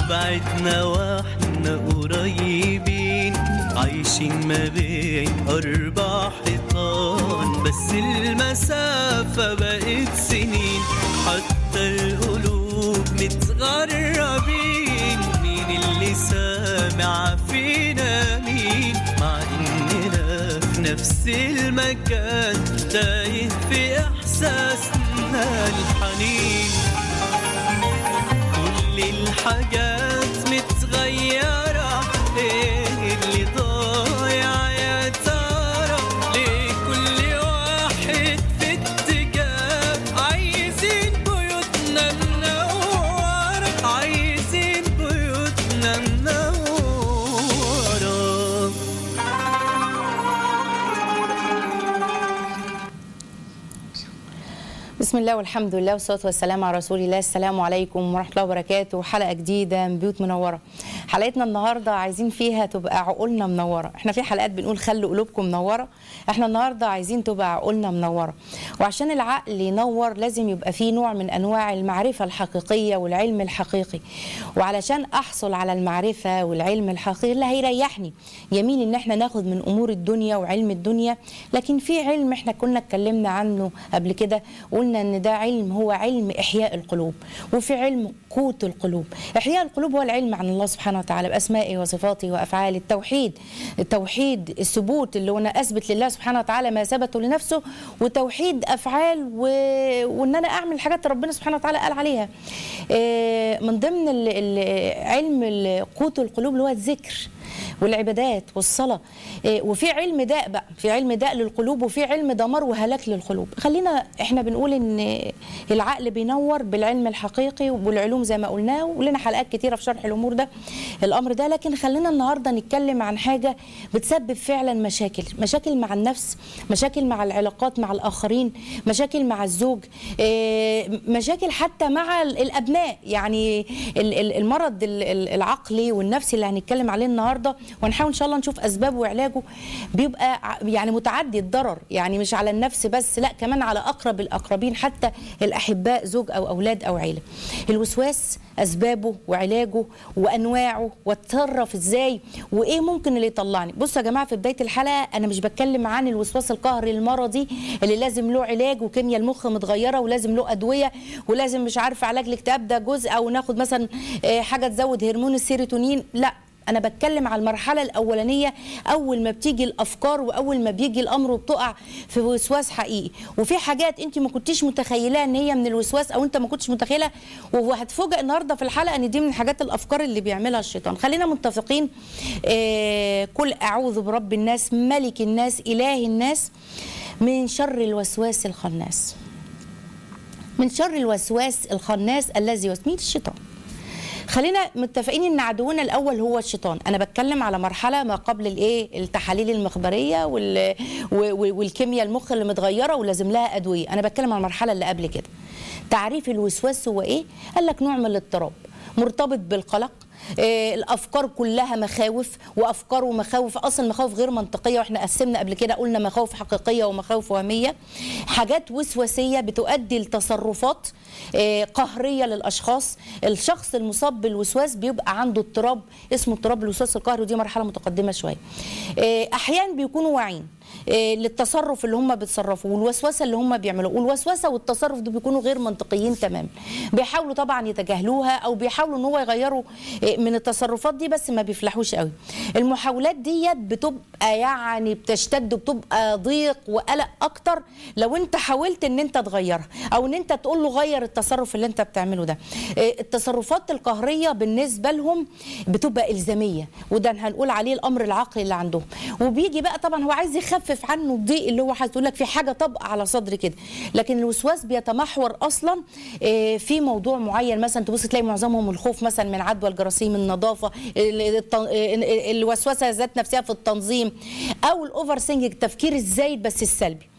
وبعدنا واحنا قريبين عايشين ما بين أربع حيطان بس المسافة بقت سنين حتى القلوب متغربين مين اللي سامع فينا مين مع إننا في نفس المكان تايه في إحساسنا الحنين كل الحاجات متغيرة ايه اللي ضايع يا ترى ليه كل واحد في اتجاه عايزين بيوتنا منورة عايزين بيوتنا منورة بسم الله والحمد لله والصلاه والسلام على رسول الله السلام عليكم ورحمه الله وبركاته حلقه جديده من بيوت منوره حلقتنا النهارده عايزين فيها تبقى عقولنا منوره احنا في حلقات بنقول خلوا قلوبكم منوره احنا النهارده عايزين تبقى عقولنا منوره وعشان العقل ينور لازم يبقى فيه نوع من انواع المعرفه الحقيقيه والعلم الحقيقي وعلشان احصل على المعرفه والعلم الحقيقي اللي هيريحني يميل ان احنا ناخد من امور الدنيا وعلم الدنيا لكن في علم احنا كنا اتكلمنا عنه قبل كده قلنا ان ده علم هو علم احياء القلوب وفي علم قوت القلوب احياء القلوب هو العلم عن الله سبحانه وتعالى باسمائه وصفاته وافعاله التوحيد التوحيد الثبوت اللي هو انا اثبت لله سبحانه وتعالى ما ثبته لنفسه وتوحيد افعال و... وان انا اعمل الحاجات اللي ربنا سبحانه وتعالى قال عليها آه، من ضمن ال... ال... علم ال- قوت القلوب اللي هو الذكر والعبادات والصلاة إيه، وفي علم داء بقى في علم داء للقلوب وفي علم دمار وهلاك للقلوب خلينا احنا بنقول ان العقل بينور بالعلم الحقيقي والعلوم زي ما قلنا ولنا حلقات كتيرة في شرح الأمور ده الأمر ده لكن خلينا النهاردة نتكلم عن حاجة بتسبب فعلا مشاكل مشاكل مع النفس مشاكل مع العلاقات مع الآخرين مشاكل مع الزوج إيه، مشاكل حتى مع ال- الأبناء يعني ال- ال- المرض ال- ال- العقلي والنفسي اللي هنتكلم عليه النهارده وهنحاول ان شاء الله نشوف اسبابه وعلاجه بيبقى ع- يعني متعدي الضرر يعني مش على النفس بس لا كمان على اقرب الاقربين حتى الاحباء زوج او اولاد او عيله الوسواس اسبابه وعلاجه وانواعه واتصرف ازاي وايه ممكن اللي يطلعني بصوا يا جماعه في بدايه الحلقه انا مش بتكلم عن الوسواس القهري المرضي اللي لازم له علاج وكيمياء المخ متغيره ولازم له ادويه ولازم مش عارفه علاج الاكتئاب ده جزء او ناخد مثلا آه، حاجه تزود هرمون السيروتونين لا انا بتكلم على المرحله الاولانيه اول ما بتيجي الافكار واول ما بيجي الامر وبتقع في وسواس حقيقي وفي حاجات انت ما كنتيش متخيلها ان هي من الوسواس او انت ما كنتش متخيلها وهتفوجئ النهارده في الحلقه ان دي من حاجات الافكار اللي بيعملها الشيطان خلينا متفقين آه كل اعوذ برب الناس ملك الناس اله الناس من شر الوسواس الخناس من شر الوسواس الخناس الذي يوسوس مين الشيطان خلينا متفقين ان عدونا الاول هو الشيطان انا بتكلم على مرحله ما قبل الايه التحاليل المخبريه وال... و- و- والكيمياء المخ اللي متغيره ولازم لها ادويه انا بتكلم على المرحله اللي قبل كده تعريف الوسواس هو ايه قال لك نوع من الاضطراب مرتبط بالقلق آه، الافكار كلها مخاوف وافكار ومخاوف اصلا مخاوف غير منطقيه واحنا قسمنا قبل كده قلنا مخاوف حقيقيه ومخاوف وهميه حاجات وسواسيه بتؤدي لتصرفات آه، قهريه للاشخاص الشخص المصاب بالوسواس بيبقى عنده اضطراب اسمه اضطراب الوسواس القهري ودي مرحله متقدمه شويه آه، احيانا بيكونوا واعيين آه، للتصرف اللي هم بيتصرفوا والوسوسه اللي هم بيعملوها والوسوسه والتصرف دول بيكونوا غير منطقيين تماما بيحاولوا طبعا يتجاهلوها او بيحاولوا ان هو يغيروا آه، من التصرفات دي بس ما بيفلحوش قوي المحاولات ديت بتبقى يعني بتشتد وبتبقى ضيق وقلق اكتر لو انت حاولت ان انت تغيرها او ان انت تقول له غير التصرف اللي انت بتعمله ده آه، التصرفات القهريه بالنسبه لهم بتبقى الزاميه وده هنقول عليه الامر العقلي اللي عندهم وبيجي بقى طبعا هو عايز يخفف عنه الضيق اللي هو حاسس يقول لك في حاجه طبقه على صدري كده لكن الوسواس بيتمحور اصلا آه، في موضوع معين مثلا تبص تلاقي معظمهم الخوف مثلا من عدوى الجراثيم النظافه ال- الت- آه، الوسوسه ذات نفسها في التنظيم او الاوفر سينج التفكير الزايد بس السلبي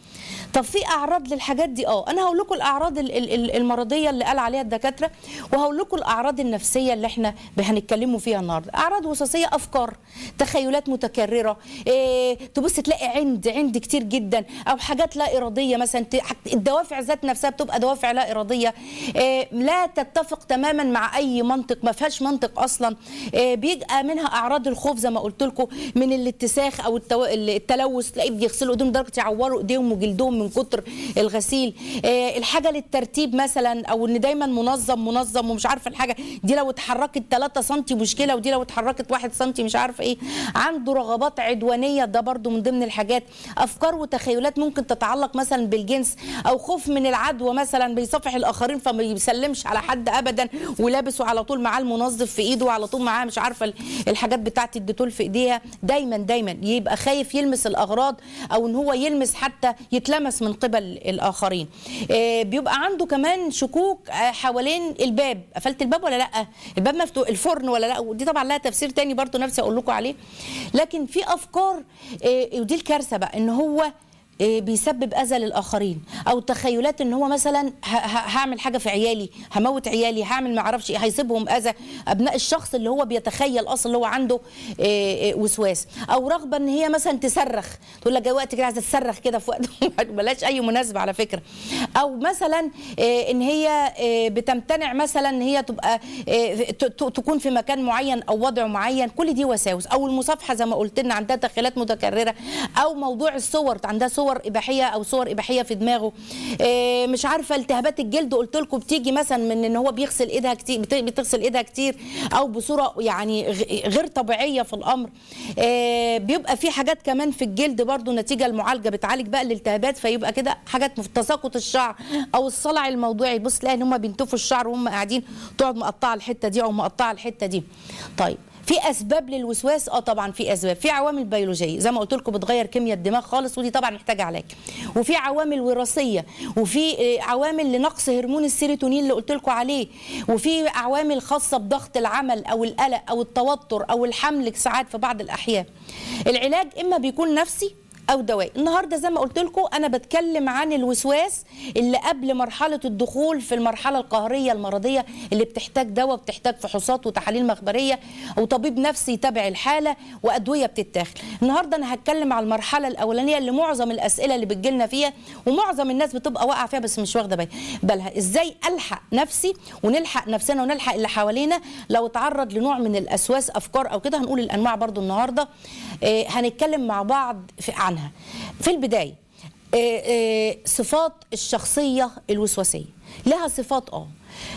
طب في اعراض للحاجات دي اه انا هقول لكم الاعراض ال- ال- ال- المرضيه اللي قال عليها الدكاتره وهقول لكم الاعراض النفسيه اللي احنا هنتكلموا فيها النهارده اعراض وسواسيه افكار تخيلات متكرره إيه تبص تلاقي عند عند كتير جدا او حاجات لا اراديه مثلا ت- حت- الدوافع ذات نفسها بتبقى دوافع لا اراديه إيه لا تتفق تماما مع اي منطق ما فيهاش منطق اصلا إيه بيبقى منها اعراض الخوف زي ما قلت لكم من الاتساخ او التو... التلوث تلاقيه بيغسلوا ايديهم لدرجه يعوروا ايديهم وجلدهم من كتر الغسيل إيه الحاجه للترتيب مثلا او ان دايما منظم منظم ومش عارفه الحاجه دي لو اتحركت 3 سم مشكله ودي لو اتحركت 1 سم مش عارفه ايه عنده رغبات عدوانيه ده برضو من ضمن الحاجات افكار وتخيلات ممكن تتعلق مثلا بالجنس او خوف من العدوى مثلا بيصافح الاخرين فما بيسلمش على حد ابدا ولابس وعلى طول معاه المنظف في ايده وعلى طول معاه مش عارفه الحاجات بتاعه الديتول في ايديها دايما دايما يبقى خايف يلمس الاغراض او ان هو يلمس حتى يتلمس من قبل الاخرين آه، بيبقى عنده كمان شكوك آه، حوالين الباب قفلت الباب ولا لا الباب مفتوح الفرن ولا لا ودي طبعا لها تفسير تاني برضو نفسي اقول لكم عليه لكن في افكار آه، ودي الكارثه بقى ان هو إيه بيسبب اذى للاخرين او تخيلات ان هو مثلا ه- ه- هعمل حاجه في عيالي هموت عيالي هعمل ما اعرفش ايه هيسيبهم اذى ابناء الشخص اللي هو بيتخيل اصلا اللي هو عنده إيه إيه وسواس او رغبه ان هي مثلا تصرخ تقول لك جاي وقت كده عايزه تصرخ كده في وقت بلاش اي مناسبه على فكره او مثلا إيه ان هي إيه بتمتنع مثلا ان هي تبقى إيه ت- ت- تكون في مكان معين او وضع معين كل دي وساوس او المصافحه زي ما قلت لنا عندها تخيلات متكرره او موضوع الصور عندها صور اباحيه او صور اباحيه في دماغه إيه مش عارفه التهابات الجلد قلت لكم بتيجي مثلا من ان هو بيغسل ايدها كتير بت- بتغسل ايدها كتير او بصوره يعني غ- غير طبيعيه في الامر إيه بيبقى في حاجات كمان في الجلد برضو نتيجه المعالجه بتعالج بقى الالتهابات فيبقى كده حاجات في تساقط الشعر او الصلع الموضوعي بص تلاقي ان هم بينتفوا الشعر وهم قاعدين تقعد مقطعه الحته دي او مقطعه الحته دي طيب في اسباب للوسواس اه طبعا في اسباب في عوامل بيولوجيه زي ما قلت لكم بتغير كيمياء الدماغ خالص ودي طبعا محتاجه علاج وفي عوامل وراثيه وفي آه، عوامل لنقص هرمون السيروتونين اللي قلت لكم عليه وفي عوامل خاصه بضغط العمل او القلق او التوتر او الحمل ساعات في بعض الاحيان العلاج اما بيكون نفسي او دوائي النهارده زي ما قلت لكم انا بتكلم عن الوسواس اللي قبل مرحله الدخول في المرحله القهريه المرضيه اللي بتحتاج دواء بتحتاج فحوصات وتحاليل مخبريه وطبيب نفسي يتابع الحاله وادويه بتتاخد النهارده انا هتكلم على المرحله الاولانيه اللي معظم الاسئله اللي بتجيلنا فيها ومعظم الناس بتبقى واقعه فيها بس مش واخده بالها بالها ازاي الحق نفسي ونلحق نفسنا ونلحق اللي حوالينا لو اتعرض لنوع من الاسواس افكار او كده هنقول الانواع برضو النهارده آه، هنتكلم مع بعض في عنها في البدايه آه، آه، صفات الشخصيه الوسواسيه لها صفات اه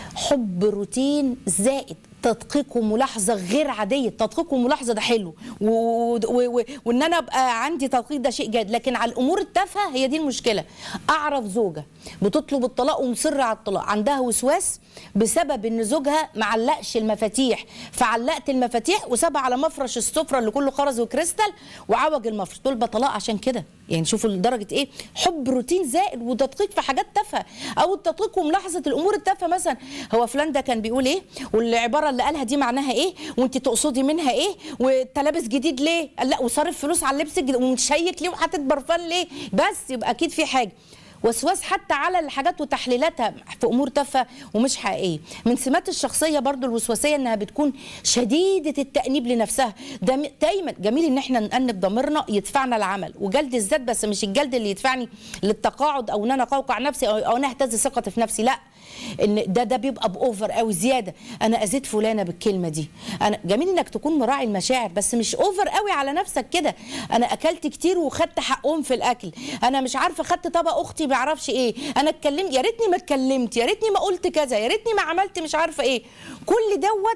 حب روتين زائد تدقيق وملاحظه غير عاديه تدقيق وملاحظه ده حلو و... و... و... وان انا ابقى عندي تدقيق ده شيء جيد لكن على الامور التافهه هي دي المشكله اعرف زوجه بتطلب الطلاق ومصره على الطلاق عندها وسواس بسبب ان زوجها معلقش المفاتيح فعلقت المفاتيح وسابها على مفرش السفره اللي كله خرز وكريستال وعوج المفرش دول بطلاق عشان كده يعني شوفوا لدرجه ايه حب روتين زائد وتدقيق في حاجات تافهه او التدقيق وملاحظه الامور التافهه مثلا هو فلان ده كان بيقول ايه والعباره اللي قالها دي معناها ايه وانت تقصدي منها ايه وانت لابس جديد ليه قال لا وصارف فلوس على اللبس الجديد ومتشيك ليه وحاطط برفان ليه بس يبقى اكيد في حاجه وسواس حتى على الحاجات وتحليلاتها في امور تافهه ومش حقيقيه من سمات الشخصيه برضو الوسواسيه انها بتكون شديده التانيب لنفسها ده م- دايما جميل ان احنا نأنب ضميرنا يدفعنا العمل وجلد الذات بس مش الجلد اللي يدفعني للتقاعد او ان انا اقوقع نفسي او, أو انا اهتز ثقتي في نفسي لا ان ده ده بيبقى باوفر قوي زياده انا اذيت فلانه بالكلمه دي انا جميل انك تكون مراعي المشاعر بس مش اوفر قوي على نفسك كده انا اكلت كتير وخدت حقهم في الاكل انا مش عارفه خدت طبق اختي ما اعرفش ايه انا اتكلمت يا ريتني ما اتكلمت يا ريتني ما قلت كذا يا ريتني ما عملت مش عارفه ايه كل دوت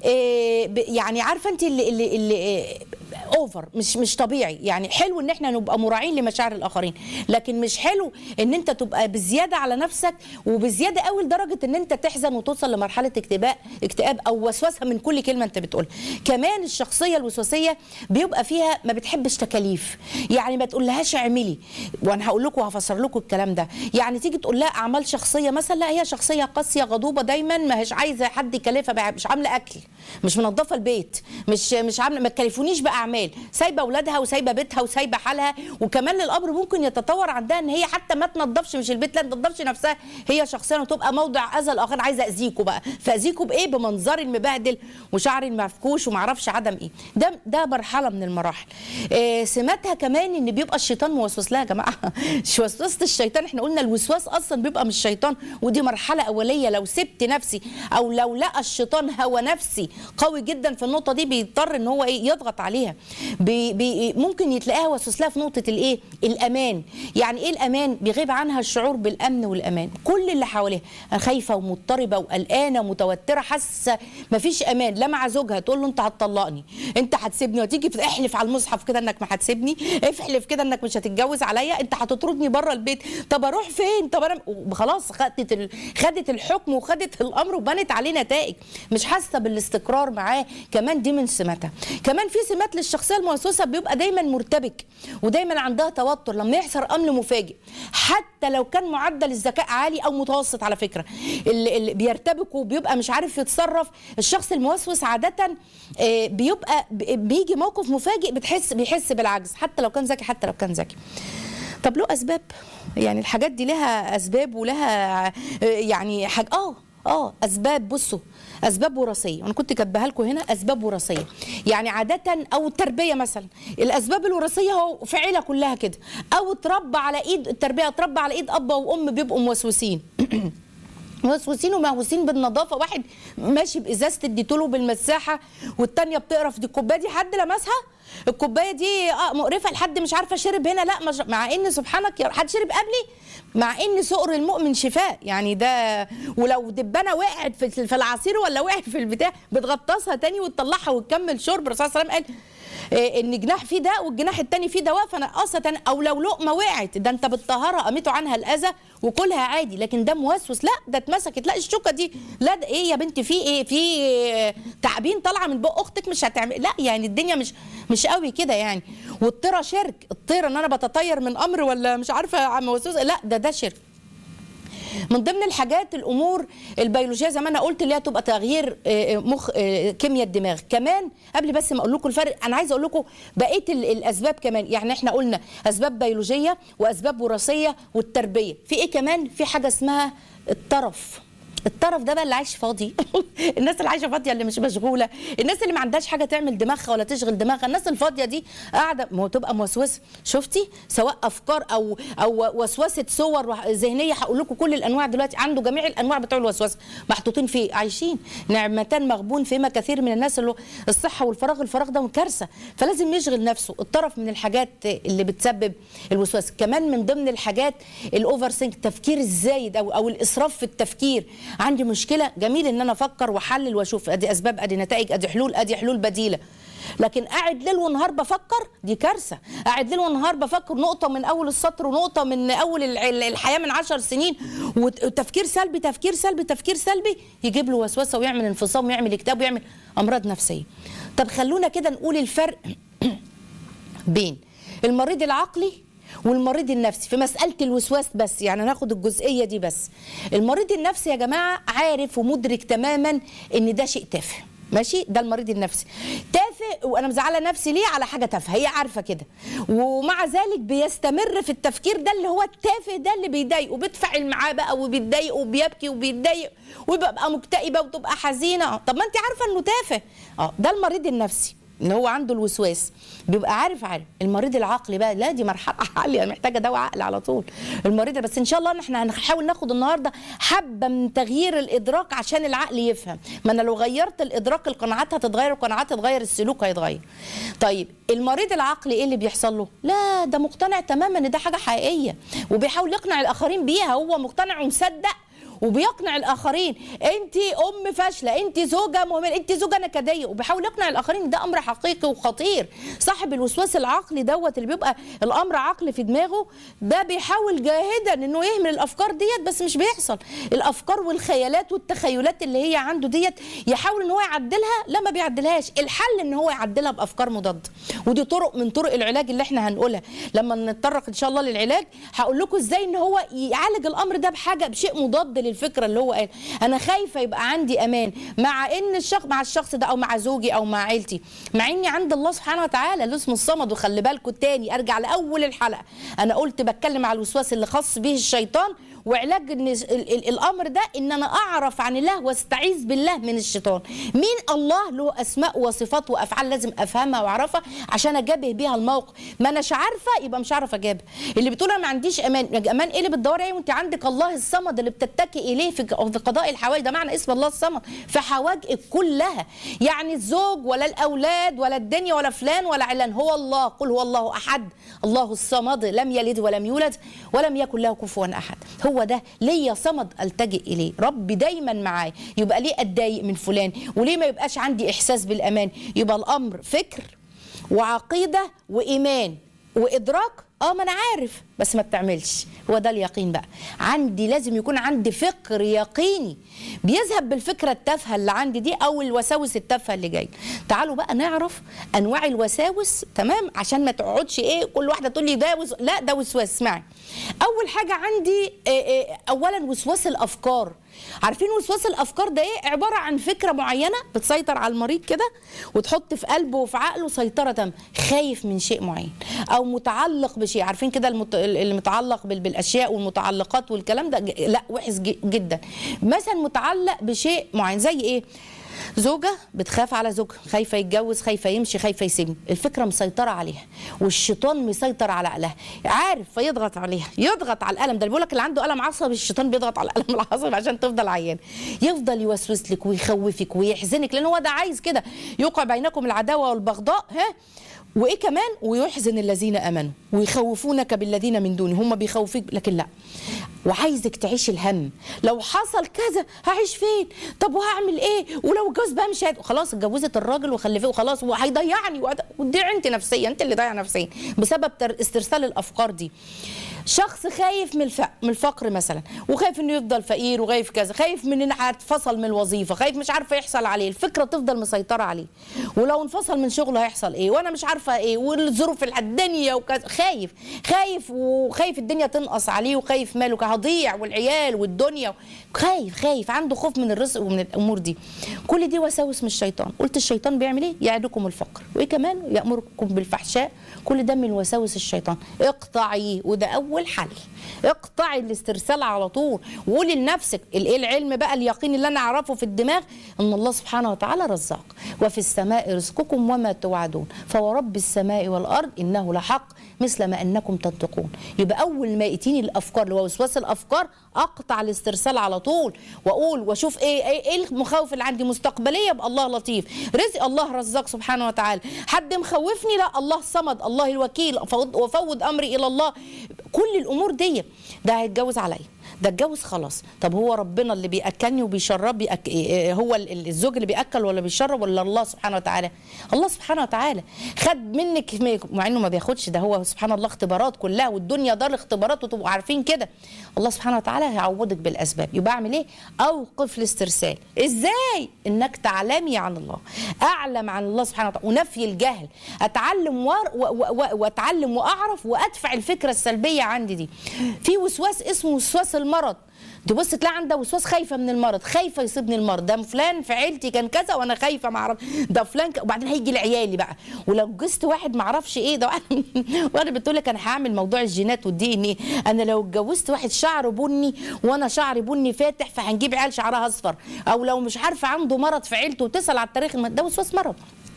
إيه ب- يعني عارفه انت اللي اللي, اللي إيه اوفر مش مش طبيعي يعني حلو ان احنا نبقى مراعين لمشاعر الاخرين لكن مش حلو ان انت تبقى بزياده على نفسك وبزياده قوي لدرجه ان انت تحزن وتوصل لمرحله اكتئاب اكتئاب او وسوسه من كل كلمه انت بتقولها كمان الشخصيه الوسواسيه بيبقى فيها ما بتحبش تكاليف يعني ما تقولهاش اعملي وانا هقول لكم وهفسر لكم الكلام ده يعني تيجي تقول لها اعمال شخصيه مثلا لا هي شخصيه قاسيه غضوبه دايما ما هيش عايزه حد يكلفها بقى مش عامله اكل مش منظفه البيت مش مش عامله ما تكلفونيش باعمال اعمال سايبه اولادها وسايبه بيتها وسايبه حالها وكمان الامر ممكن يتطور عندها ان هي حتى ما تنظفش مش البيت لا تنظفش نفسها هي شخصيا وتبقى موضع اذى الاخر عايزه اذيكوا بقى فاذيكوا بايه بمنظري المبهدل وشعري المفكوش ومعرفش عدم ايه ده ده مرحله من المراحل إيه سماتها كمان ان بيبقى الشيطان موسوس لها يا جماعه مش وسوسه الشيطان احنا قلنا الوسواس اصلا بيبقى من الشيطان ودي مرحله اوليه لو سبت نفسي او لو لقى الشيطان هوى نفسي قوي جدا في النقطه دي بيضطر ان هو ايه يضغط عليها بي بي ممكن يتلاقيها وسوس لها في نقطه الايه الامان يعني ايه الامان بيغيب عنها الشعور بالامن والامان كل اللي حواليها خايفه ومضطربه وقلقانه ومتوتره حاسه مفيش امان لا مع زوجها تقول له انت هتطلقني انت هتسيبني وتيجي في- احلف على المصحف كده انك ما هتسيبني احلف كده انك مش هتتجوز عليا انت هتطردني بره البيت طب اروح فين طب انا خلاص خدت ال... خدت الحكم وخدت الامر وبنت عليه نتائج مش حاسه بالاستقرار معاه كمان دي من سماتها كمان في سمات للشخصيه الموسوسه بيبقى دايما مرتبك ودايما عندها توتر لما يحصل امر مفاجئ حتى لو كان معدل الذكاء عالي او متوسط على فكره اللي, اللي بيرتبك وبيبقى مش عارف يتصرف الشخص الموسوس عاده آه، بيبقى ب- بيجي موقف مفاجئ بتحس بيحس بالعجز حتى لو كان ذكي حتى لو كان ذكي طب له اسباب يعني الحاجات دي لها اسباب ولها آه، يعني حاجه اه اه اسباب بصوا اسباب وراثيه وانا كنت كاتباها لكم هنا اسباب وراثيه يعني عاده او التربيه مثلا الاسباب الوراثيه هو في عيله كلها كده او اتربى على ايد التربيه اتربى على ايد اب وام بيبقوا موسوسين موسوسين ومهووسين بالنظافه واحد ماشي بازازه الديتول بالمساحه والتانيه بتقرف دي الكوبايه دي حد لمسها الكوبايه دي اه مقرفه لحد مش عارفه شرب هنا لا مش مع ان سبحانك يا حد شرب قبلي مع ان سؤر المؤمن شفاء يعني ده ولو دبانه وقعت في في العصير ولا وقعت في البتاع بتغطسها تاني وتطلعها وتكمل شرب الرسول صلى الله عليه وسلم قال إيه، ان جناح فيه داء والجناح التاني فيه دواء فنقصها تاني او لو لقمه وقعت ده انت بالطهاره قامته عنها الاذى وكلها عادي لكن ده موسوس لا ده اتمسكت لا الشوكه دي لا ده ايه يا بنتي في ايه في آه، تعابين طالعه من بق اختك مش هتعمل لا يعني الدنيا مش مش قوي كده يعني والطيره شرك الطيره ان انا بتطير من امر ولا مش عارفه عم موسوسه لا ده ده شرك من ضمن الحاجات الامور البيولوجيه زي ما انا قلت اللي هي تبقى تغيير آه، مخ آه، كيمياء الدماغ كمان قبل بس ما اقول لكم الفرق انا عايزه اقول لكم بقيه ال- الاسباب كمان يعني احنا قلنا اسباب بيولوجيه واسباب وراثيه والتربيه في ايه كمان في حاجه اسمها الطرف الطرف ده بقى اللي عايش فاضي الناس اللي عايشه فاضيه اللي مش مشغوله الناس اللي ما عندهاش حاجه تعمل دماغها ولا تشغل دماغها الناس الفاضيه دي قاعده ما هو تبقى موسوسه شفتي سواء افكار او او وسوسه صور وح- ذهنيه هقول لكم كل الانواع دلوقتي عنده جميع الانواع بتوع الوسوسه محطوطين فيه عايشين نعمتان مغبون فيما كثير من الناس اللي هو الصحه والفراغ الفراغ ده كارثه فلازم يشغل نفسه الطرف من الحاجات اللي بتسبب الوسواس كمان من ضمن الحاجات الاوفر سينك التفكير الزايد او او الاسراف في التفكير عندي مشكله جميل ان انا افكر واحلل واشوف ادي اسباب ادي نتائج ادي حلول ادي حلول بديله لكن قاعد ليل ونهار بفكر دي كارثه قاعد ليل ونهار بفكر نقطه من اول السطر ونقطه من اول الع- الحياه من عشر سنين وت- وتفكير سلبي تفكير سلبي تفكير سلبي يجيب له وسوسه ويعمل انفصام ويعمل اكتئاب ويعمل امراض نفسيه طب خلونا كده نقول الفرق بين المريض العقلي والمريض النفسي في مسألة الوسواس بس يعني ناخد الجزئية دي بس المريض النفسي يا جماعة عارف ومدرك تماما ان ده شيء تافه ماشي ده المريض النفسي تافه وانا مزعله نفسي ليه على حاجه تافهه هي عارفه كده ومع ذلك بيستمر في التفكير ده اللي هو التافه ده اللي بيضايقه بيتفاعل معاه بقى وبيتضايق وبيبكي وبيتضايق ويبقى مكتئبه وتبقى حزينه طب ما انت عارفه انه تافه اه ده المريض النفسي اللي هو عنده الوسواس بيبقى عارف عارف المريض العقلي بقى لا دي مرحله عاليه محتاجه دواء عقل على طول المريض بس ان شاء الله احنا هنحاول ناخد النهارده حبه من تغيير الادراك عشان العقل يفهم ما انا لو غيرت الادراك القناعات هتتغير القناعات هتتغير السلوك هيتغير طيب المريض العقلي ايه اللي بيحصل له لا ده مقتنع تماما ان ده حاجه حقيقيه وبيحاول يقنع الاخرين بيها هو مقتنع ومصدق وبيقنع الاخرين انت ام فاشله انت زوجه مهمله انت زوجه نكديه وبيحاول يقنع الاخرين إن ده امر حقيقي وخطير صاحب الوسواس العقلي دوت اللي بيبقى الامر عقل في دماغه ده بيحاول جاهدا انه يهمل الافكار ديت بس مش بيحصل الافكار والخيالات والتخيلات اللي هي عنده ديت يحاول ان هو يعدلها لا ما بيعدلهاش الحل ان هو يعدلها بافكار مضاده ودي طرق من طرق العلاج اللي احنا هنقولها لما نتطرق ان شاء الله للعلاج هقول لكم ازاي ان هو يعالج الامر ده بحاجه بشيء مضاد الفكره اللي هو قال انا خايفه يبقى عندي امان مع ان الشخص مع الشخص ده او مع زوجي او مع عيلتي مع اني عند الله سبحانه وتعالى اللي اسمه الصمد وخلي بالكم تاني ارجع لاول الحلقه انا قلت بتكلم على الوسواس اللي خاص به الشيطان وعلاج إن ال- ال- الامر ده ان انا اعرف عن الله واستعيذ بالله من الشيطان مين الله له اسماء وصفات وافعال لازم افهمها واعرفها عشان اجابه بيها الموقف ما اناش عارفه يبقى مش عارفه اجابه اللي بتقول انا ما عنديش امان امان ايه اللي بتدوري عليه وانت عندك الله الصمد اللي بتتكي اليه في في قضاء الحوائج ده معنى اسم الله الصمد في حوائجك كلها يعني الزوج ولا الاولاد ولا الدنيا ولا فلان ولا علان هو الله قل هو الله احد الله الصمد لم يلد ولم يولد ولم يكن له كفوا احد هو ده ليا صمد التجئ اليه ربي دايما معايا يبقى ليه اتضايق من فلان وليه ما يبقاش عندي احساس بالامان يبقى الامر فكر وعقيده وايمان وادراك اه ما انا عارف بس ما بتعملش هو ده اليقين بقى عندي لازم يكون عندي فكر يقيني بيذهب بالفكره التافهه اللي عندي دي او الوساوس التافهه اللي جايه تعالوا بقى نعرف انواع الوساوس تمام عشان ما تقعدش ايه كل واحده تقول لي ده وس... لا ده وسواس اسمعي اول حاجه عندي إيه إيه اولا وسواس الافكار عارفين وسواس الافكار ده ايه عباره عن فكره معينه بتسيطر على المريض كده وتحط في قلبه وفي عقله سيطره تامه خايف من شيء معين او متعلق بشيء عارفين كده المت... المتعلق بال... بالاشياء والمتعلقات والكلام ده ج- لا وحش ج- جدا مثلا متعلق بشيء معين زي ايه زوجة بتخاف على زوجها خايفة يتجوز خايفة يمشي خايفة يسيبني الفكرة مسيطرة عليها والشيطان مسيطر على عقلها عارف فيضغط عليها يضغط على الألم ده اللي بيقول لك اللي عنده ألم عصبي الشيطان بيضغط على الألم العصبي عشان تفضل عيان يفضل يوسوس لك ويخوفك ويحزنك لأن هو ده عايز كده يوقع بينكم العداوة والبغضاء ها وايه كمان ويحزن الذين امنوا ويخوفونك بالذين من دونه هم بيخوفوك لكن لا وعايزك تعيش الهم لو حصل كذا هعيش فين طب وهعمل ايه ولو الجوز بقى مش هيد- خلاص اتجوزت الراجل وخلفته وخلاص وهيضيعني وهت- وتضيع انت نفسيا انت اللي ضايع نفسيا بسبب تر- استرسال الافكار دي شخص خايف من الفقر من الفقر مثلا وخايف انه يفضل فقير وخايف كذا خايف من انه هيتفصل من الوظيفه خايف مش عارفه يحصل عليه الفكره تفضل مسيطره عليه ولو انفصل من شغله هيحصل ايه وانا مش عارفه ايه والظروف الح- الدنيا وكذا خايف خايف وخايف الدنيا تنقص عليه وخايف ماله هضيع والعيال والدنيا خايف خايف عنده خوف من الرزق ومن الامور دي كل دي وساوس من الشيطان قلت الشيطان بيعمل ايه يعدكم الفقر وايه كمان يامركم بالفحشاء كل ده من وساوس الشيطان اقطعي وده اول حل اقطعي الاسترسال على طول وقولي لنفسك الايه العلم بقى اليقين اللي انا اعرفه في الدماغ ان الله سبحانه وتعالى رزاق وفي السماء رزقكم وما توعدون فورب السماء والارض انه لحق مثل ما انكم تنطقون يبقى اول ما ياتيني الافكار اللي هو وسواس الافكار اقطع الاسترسال على طول واقول واشوف ايه ايه, إيه المخاوف اللي عندي مستقبليه يبقى الله لطيف رزق الله رزاق سبحانه وتعالى حد مخوفني لا الله الصمد الله الوكيل فوض- وفوض امري الى الله كل الامور دي ده هيتجوز عليا ده اتجوز خلاص طب هو ربنا اللي بياكلني وبيشرب بيأك... إيه هو ال- الزوج اللي بياكل ولا بيشرب ولا الله سبحانه وتعالى الله سبحانه وتعالى خد منك مع انه ما بياخدش ده هو سبحان الله اختبارات كلها والدنيا دار اختبارات وتبقوا عارفين كده الله سبحانه وتعالى هيعوضك بالاسباب يبقى اعمل ايه اوقف الاسترسال ازاي انك تعلمي عن الله اعلم عن الله سبحانه وتعالى ونفي الجهل اتعلم وار- و... و... و... واتعلم واعرف وادفع الفكره السلبيه عندي دي في وسواس اسمه وسواس المرض تبص تلاقي عندها وسواس خايفه من المرض خايفه يصيبني المرض ده فلان في عيلتي كان كذا وانا خايفه ما اعرف ده فلان ك... وبعدين هيجي لعيالي بقى ولو جزت واحد ما اعرفش ايه ده وانا بتقول لك انا هعمل موضوع الجينات والدي ان ايه انا لو اتجوزت واحد شعره بني وانا شعري بني فاتح فهنجيب عيال شعرها اصفر او لو مش عارفه عنده مرض في عيلته وتسال على التاريخ الم- ده وسواس مرض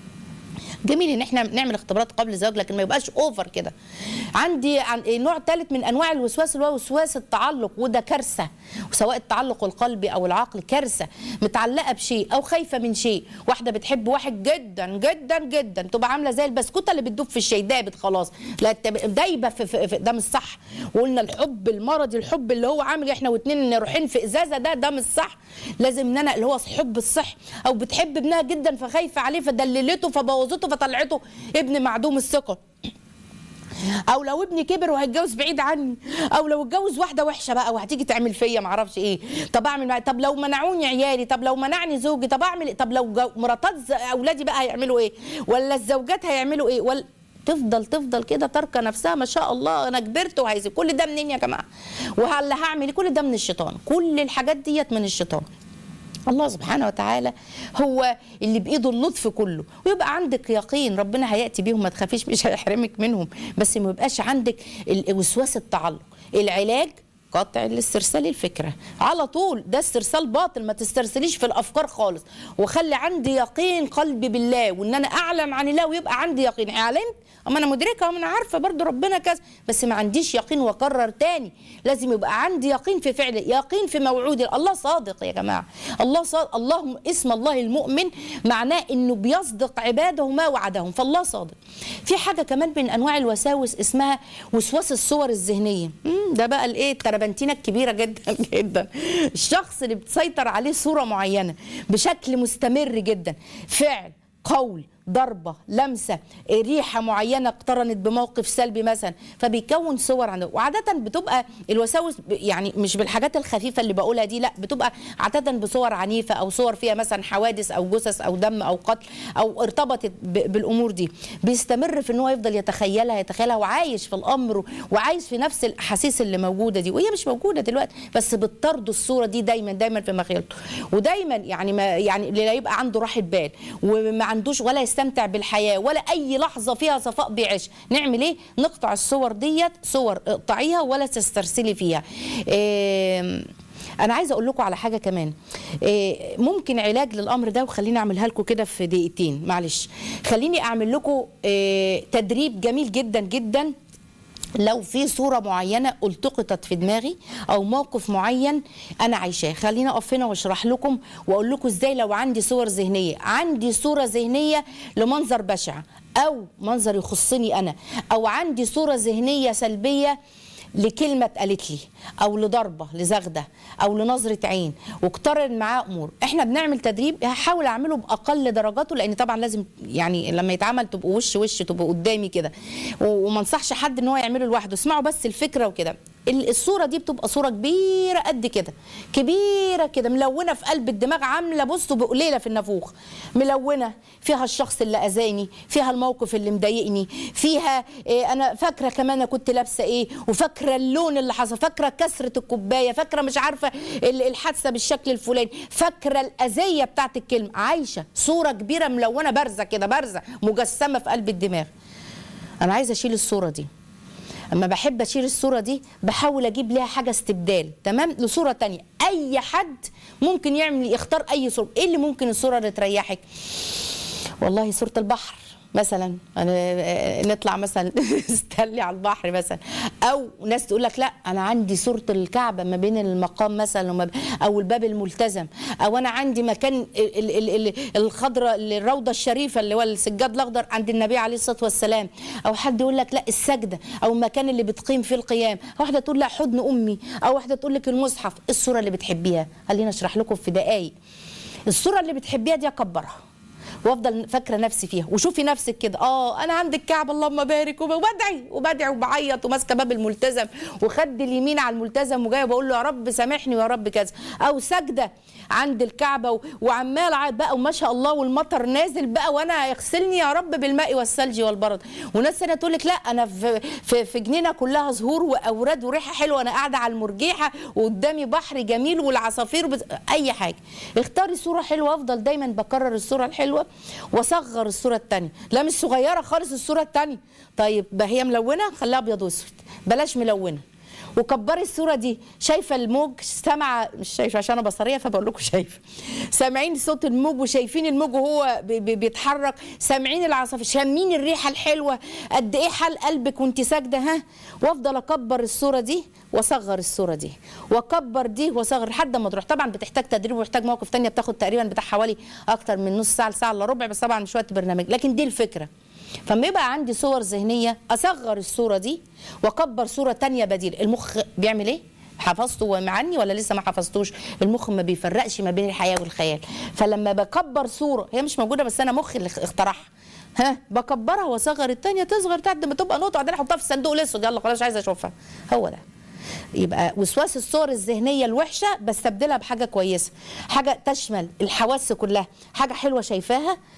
جميل ان احنا نعمل اختبارات قبل الزواج لكن ما يبقاش اوفر كده عندي عن نوع ثالث من انواع الوسواس اللي هو وسواس التعلق وده كارثه وسواء التعلق القلبي او العقل كارثه متعلقه بشيء او خايفه من شيء واحده بتحب واحد جدا جدا جدا تبقى عامله زي البسكوته اللي بتدوب في الشاي دابت خلاص لا تب- دايبه في, في, في ده مش صح وقلنا الحب المرضي الحب اللي هو عامل احنا واتنين رايحين في ازازه ده ده مش صح لازم ان انا اللي هو الحب الصح او بتحب ابنها جدا فخايفه عليه فدللته فبوظته فطلعته ابن معدوم الثقه او لو ابني كبر وهيتجوز بعيد عني او لو اتجوز واحده وحشه بقى وهتيجي تعمل فيا معرفش ايه طب اعمل معايا طب لو منعوني عيالي طب لو منعني زوجي طب اعمل إيه؟ طب لو جو- مراتات ز- اولادي بقى هيعملوا ايه ولا الزوجات هيعملوا ايه ولا وتفضل تفضل كده تركه نفسها ما شاء الله انا كبرت وعايزه كل ده منين يا جماعه وهل هعمل إيه؟ كل ده من الشيطان كل الحاجات ديت من الشيطان الله سبحانه وتعالى هو اللي بايده اللطف كله ويبقى عندك يقين ربنا هياتي بيهم ما تخافيش مش هيحرمك منهم بس ما يبقاش عندك ال- وسواس التعلق العلاج قطع الاسترسال الفكره على طول ده استرسال باطل ما تسترسليش في الافكار خالص وخلي عندي يقين قلبي بالله وان انا اعلم عن الله ويبقى عندي يقين علمت اما انا مدركه اما انا عارفه برضو ربنا كذا بس ما عنديش يقين واكرر تاني لازم يبقى عندي يقين في فعل يقين في موعود الله صادق يا جماعه الله صادق الله اسم الله المؤمن معناه انه بيصدق عباده ما وعدهم فالله صادق في حاجه كمان من انواع الوساوس اسمها وسواس الصور الذهنيه مم، ده بقى الايه التربنتينه الكبيره جدا جدا الشخص اللي بتسيطر عليه صوره معينه بشكل مستمر جدا فعل قول ضربة لمسة ريحة معينة اقترنت بموقف سلبي مثلا فبيكون صور عنده وعادة بتبقى الوساوس ب- يعني مش بالحاجات الخفيفة اللي بقولها دي لا بتبقى عادة بصور عنيفة أو صور فيها مثلا حوادث أو جثث أو دم أو قتل أو ارتبطت ب- بالأمور دي بيستمر في إن هو يفضل يتخيلها يتخيلها وعايش في الأمر وعايش في نفس الأحاسيس اللي موجودة دي وهي مش موجودة دلوقتي بس بتطرد الصورة دي دايما دايما في مخيلته ودايما يعني ما يعني لا يبقى عنده راحة بال وما عندوش ولا يستمتع بالحياة ولا أي لحظة فيها صفاء بيعيش نعمل إيه نقطع الصور ديت صور اقطعيها ولا تسترسلي فيها إيه انا عايزه اقول لكم على حاجه كمان إيه ممكن علاج للامر ده وخليني اعملها لكم كده في دقيقتين معلش خليني اعمل لكم إيه تدريب جميل جدا جدا لو في صوره معينه التقطت في دماغي او موقف معين انا عايشاه خليني اقف هنا واشرح لكم واقول لكم ازاي لو عندي صور ذهنيه عندي صوره ذهنيه لمنظر بشع او منظر يخصني انا او عندي صوره ذهنيه سلبيه لكلمه اتقالت لي او لضربه لزغده او لنظره عين واقترن معاه امور احنا بنعمل تدريب هحاول اعمله باقل درجاته لان طبعا لازم يعني لما يتعمل تبقوا وش وش تبقوا قدامي كده و- وما انصحش حد ان هو يعمله لوحده اسمعوا بس الفكره وكده ال- الصوره دي بتبقى صوره كبيره قد كده كبيره كده ملونه في قلب الدماغ عامله بصوا بقليله في النافوخ ملونه فيها الشخص اللي اذاني فيها الموقف اللي مضايقني فيها إيه انا فاكره كمان انا كنت لابسه ايه وفاكره اللون اللي حصل فاكره كسره الكوبايه فاكره مش عارفه ال- الحادثه بالشكل الفلاني فاكره الاذيه بتاعت الكلمه عايشه صوره كبيره ملونه بارزه كده بارزه مجسمه في قلب الدماغ انا عايزه اشيل الصوره دي اما بحب اشيل الصوره دي بحاول اجيب ليها حاجه استبدال تمام لصوره تانية اي حد ممكن يعمل يختار اي صوره ايه اللي ممكن الصوره اللي تريحك والله صوره البحر مثلا أنا نطلع مثلا نستلي على البحر مثلا او ناس تقول لك لا انا عندي صوره الكعبه ما بين المقام مثلا وما ب- او الباب الملتزم او انا عندي مكان ال- ال- ال- ال- الخضراء الروضه الشريفه اللي هو السجاد الاخضر عند النبي عليه الصلاه والسلام او حد يقول لك لا السجده او المكان اللي بتقيم فيه القيام أو واحده تقول لا حضن امي او واحده تقول لك المصحف إيه الصوره اللي بتحبيها خلينا اشرح لكم في دقائق الصوره اللي بتحبيها دي اكبرها وافضل فاكره نفسي فيها وشوفي نفسك كده اه انا عند الكعبه اللهم بارك وب- وبدعي وبدعي وبعيط وماسكه باب الملتزم وخد اليمين على الملتزم وجايه بقول له يا رب سامحني ويا رب كذا او سجده عند الكعبه و- وعمال اعيط بقى وما شاء الله والمطر نازل بقى وانا يغسلني يا رب بالماء والثلج والبرد وناس ثانيه تقول لك لا انا في في, في جنينه كلها زهور واوراد وريحه حلوه انا قاعده على المرجيحه وقدامي بحر جميل والعصافير وبز... اي حاجه اختاري صوره حلوه افضل دايما بكرر الصوره الحلوه واصغر الصوره الثانيه لا مش صغيره خالص الصوره الثانيه طيب بقى هي ملونه خليها ابيض واسود بلاش ملونه وكبري الصوره دي شايفه الموج سامعه مش شايفه عشان انا بصريه فبقول لكم شايفه سامعين صوت الموج وشايفين الموج وهو بي- بي- بيتحرك سامعين العصافير شامين الريحه الحلوه قد ايه حال قلبك وانت ساجده ها وافضل اكبر الصوره دي واصغر الصوره دي واكبر دي واصغر لحد ما تروح طبعا بتحتاج تدريب وبتحتاج مواقف تانية بتاخد تقريبا بتاع حوالي اكتر من نص ساعه لساعه الا ربع بس طبعا مش وقت برنامج لكن دي الفكره فما يبقى عندي صور ذهنيه اصغر الصوره دي واكبر صوره تانية بديل المخ بيعمل ايه حفظته معني ولا لسه ما حفظتوش المخ ما بيفرقش ما بين الحياه والخيال فلما بكبر صوره هي مش موجوده بس انا مخي اللي اخترعها ها بكبرها واصغر التانية تصغر تحت ما تبقى نقطه بعدين احطها في الصندوق الاسود يلا خلاص مش عايزه اشوفها هو ده يبقى وسواس الصور الذهنيه الوحشه بستبدلها بحاجه كويسه حاجه تشمل الحواس كلها حاجه حلوه شايفاها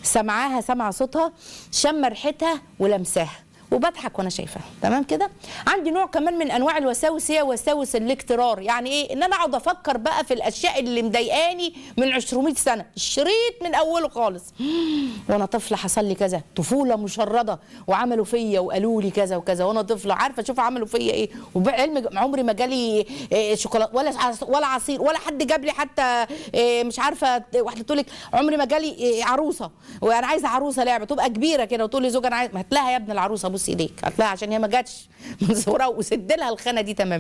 سمعاها سمع صوتها شم ريحتها ولمساها وبضحك وانا شايفاها تمام كده عندي نوع كمان من انواع الوساوس هي وساوس الاكترار يعني ايه ان انا اقعد افكر بقى في الاشياء اللي مضايقاني من 200 سنه الشريط من اوله خالص وانا طفله حصل لي كذا طفوله مشرده وعملوا فيا وقالوا لي كذا وكذا وانا طفله عارفه شوف عملوا فيا ايه وبعلم عمري ما جالي إيه شوكولاته ولا عص- ولا عصير ولا حد جاب لي حتى إيه مش عارفه واحده تقول لك عمري ما جالي إيه عروسه وانا عايزه عروسه لعبه تبقى كبيره كده وتقول لي زوج انا عايز ما هات لها يا ابن العروسه بص ايديك هات لها عشان هي ما جاتش من صغرها وسد لها الخانه دي تمام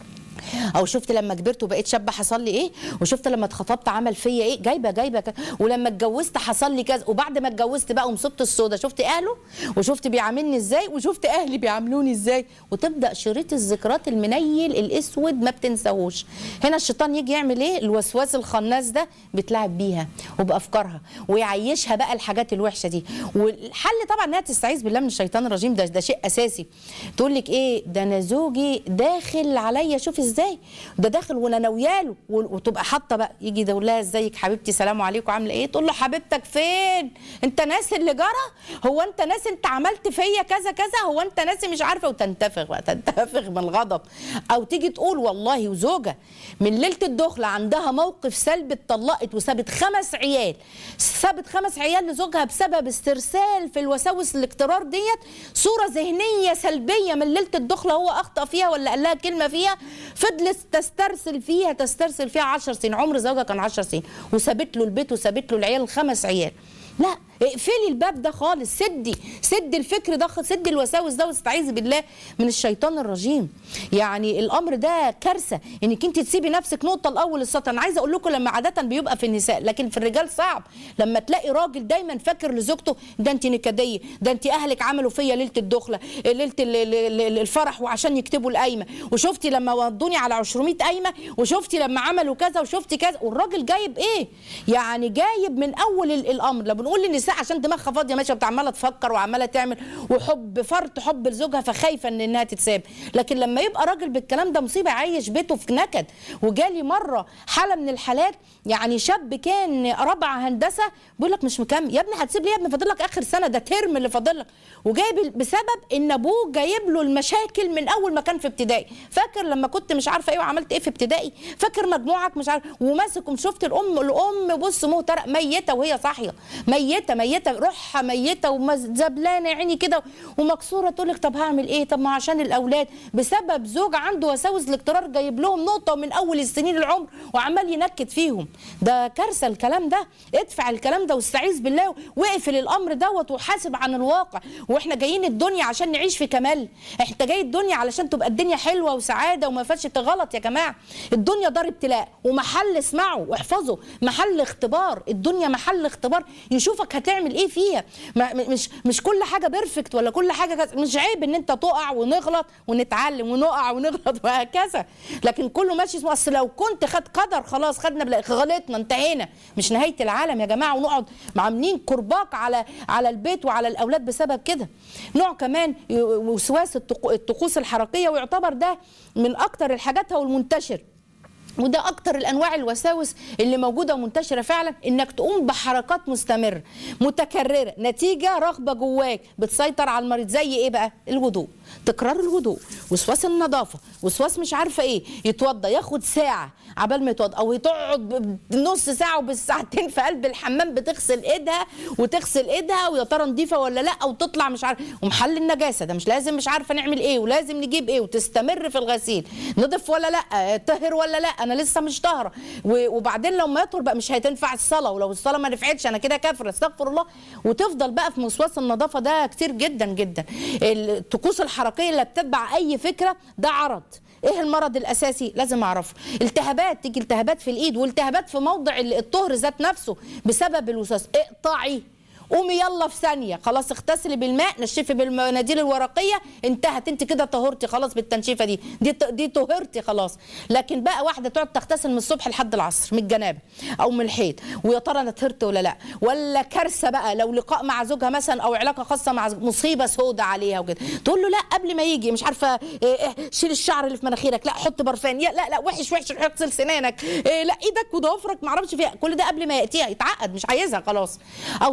او شفت لما كبرت وبقيت شابه حصل لي ايه وشفت لما اتخطبت عمل فيا ايه جايبه جايبه ك... ولما اتجوزت حصل لي كذا وبعد ما اتجوزت بقى ومصبت السودا شفت اهله وشفت بيعاملني ازاي وشفت اهلي بيعاملوني ازاي وتبدا شريط الذكريات المنيل الاسود ما بتنساهوش هنا الشيطان يجي يعمل ايه الوسواس الخناس ده بيتلعب بيها وبافكارها ويعيشها بقى الحاجات الوحشه دي والحل طبعا انها تستعيذ بالله من الشيطان الرجيم ده ده شيء اساسي تقول لك ايه ده انا زوجي داخل عليا شوف ازاي ده داخل وانا ناوياله و- وتبقى حاطه بقى يجي يقول لها ازيك حبيبتي سلام عليكم عامله ايه تقول له حبيبتك فين انت ناسي اللي جرى هو انت ناسي انت عملت فيا كذا كذا هو انت ناسي مش عارفه وتنتفخ بقى تنتفخ من الغضب او تيجي تقول والله وزوجه من ليله الدخله عندها موقف سلبي اتطلقت وسابت خمس عيال سابت خمس عيال لزوجها بسبب استرسال في الوساوس الاقترار ديت صوره ذهنيه سلبيه من ليله الدخله هو اخطا فيها ولا قال لها كلمه فيها فضلت تسترسل فيها تسترسل فيها 10 سنين عمر زوجها كان 10 سنين وسابت له البيت وسابت له العيال الخمس عيال لا اقفلي الباب ده خالص سدي سدي الفكر ده سدي الوساوس ده واستعيذي بالله من الشيطان الرجيم يعني الامر ده كارثه انك انت تسيبي نفسك نقطه الاول السطر انا عايزه اقول لكم لما عاده بيبقى في النساء لكن في الرجال صعب لما تلاقي راجل دايما فاكر لزوجته ده انت نكديه ده انت اهلك عملوا فيا ليله الدخله ليله ال- ال- ال- الفرح وعشان يكتبوا القايمه وشفتي لما ودوني على 200 قايمه وشفتي لما عملوا كذا وشفتي كذا والراجل جايب ايه يعني جايب من اول ال- الامر لما بنقول للنساء عشان دماغها فاضيه ماشيه عماله تفكر وعماله تعمل وحب فرط حب لزوجها فخايفه ان انها تتساب لكن لما يبقى راجل بالكلام ده مصيبه عايش بيته في نكد وجالي مره حاله من الحالات يعني شاب كان رابعه هندسه بيقول لك مش مكمل يا ابني هتسيب ليه يا ابني فاضل لك اخر سنه ده ترم اللي فاضل لك وجايب بسبب ان ابوه جايب له المشاكل من اول ما كان في ابتدائي فاكر لما كنت مش عارفه ايه وعملت ايه في ابتدائي فاكر مجموعك مش عارف وماسك شفت الام الام بص مهترق ميته وهي صاحيه ميته ميته روحها ميته وزبلانه عيني كده ومكسوره تقول لك طب هعمل ايه طب ما عشان الاولاد بسبب زوج عنده وساوس الاقترار جايب لهم نقطه من اول السنين العمر وعمال ينكد فيهم ده كارثه الكلام ده ادفع الكلام ده واستعيذ بالله واقفل الامر دوت وحاسب عن الواقع واحنا جايين الدنيا عشان نعيش في كمال انت جاي الدنيا علشان تبقى الدنيا حلوه وسعاده وما فيهاش غلط يا جماعه الدنيا دار ابتلاء ومحل اسمعوا واحفظوا محل اختبار الدنيا محل اختبار يشوفك هتعمل ايه فيها ما مش مش كل حاجه بيرفكت ولا كل حاجه كذا مش عيب ان انت تقع ونغلط ونتعلم ونقع ونغلط وهكذا لكن كله ماشي اسمه اصل لو كنت خد قدر خلاص خدنا بلا- غلطنا انتهينا مش نهايه العالم يا جماعه ونقعد عاملين كرباك على على البيت وعلى الاولاد بسبب كده نوع كمان ي- وسواس الطقو- الطقوس الحركيه ويعتبر ده من اكتر الحاجات هو المنتشر وده اكتر الانواع الوساوس اللي موجوده ومنتشره فعلا انك تقوم بحركات مستمره متكرره نتيجه رغبه جواك بتسيطر على المريض زي ايه بقى الوضوء تكرار الوضوء وسواس النظافه وسواس مش عارفه ايه يتوضى ياخد ساعه عبال ما يتوضى او تقعد نص ساعه وبالساعتين في قلب الحمام بتغسل ايدها وتغسل ايدها ويا ترى نظيفه ولا لا وتطلع مش عارفه ومحل النجاسه ده مش لازم مش عارفه نعمل ايه ولازم نجيب ايه وتستمر في الغسيل نضف ولا لا طهر ولا لا انا لسه مش طاهره و- وبعدين لو ما يطهر بقى مش هتنفع الصلاه ولو الصلاه ما نفعتش انا كده كافره استغفر الله وتفضل بقى في وسواس النظافه ده كتير جدا جدا الطقوس الحركيه اللي بتتبع اي فكره ده عرض ايه المرض الاساسي لازم اعرفه التهابات تيجي التهابات في الايد والتهابات في موضع الطهر ذات نفسه بسبب الوسواس اقطعي قومي يلا في ثانيه خلاص اغتسلي بالماء نشفي بالمناديل الورقيه انتهت انت كده طهرتي خلاص بالتنشيفه دي دي دي طهرتي خلاص لكن بقى واحده تقعد تغتسل من الصبح لحد العصر من الجنابه او من الحيض ويا ترى انا طهرت ولا لا ولا كارثه بقى لو لقاء مع زوجها مثلا او علاقه خاصه مع زوج- مصيبه سودة عليها وكده تقول له لا قبل ما يجي مش عارفه إيه إيه شيل الشعر اللي في مناخيرك لا حط برفان يا لا لا وحش وحش اغسل سنانك إيه لا ايدك وضوافرك ما اعرفش فيها كل ده قبل ما ياتيها يتعقد مش عايزها خلاص او تقعد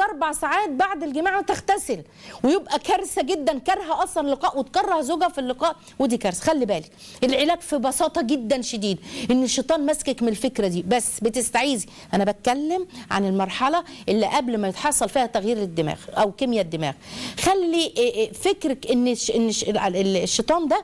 اربع ساعات بعد الجماع وتغتسل ويبقى كارثه جدا كارهه اصلا اللقاء وتكره زوجها في اللقاء ودي كارثه خلي بالك العلاج في بساطه جدا شديد ان الشيطان ماسكك من الفكره دي بس بتستعيذي انا بتكلم عن المرحله اللي قبل ما يتحصل فيها تغيير الدماغ او كيمياء الدماغ خلي إيه إيه فكرك ان الش- ان الش- الشيطان ده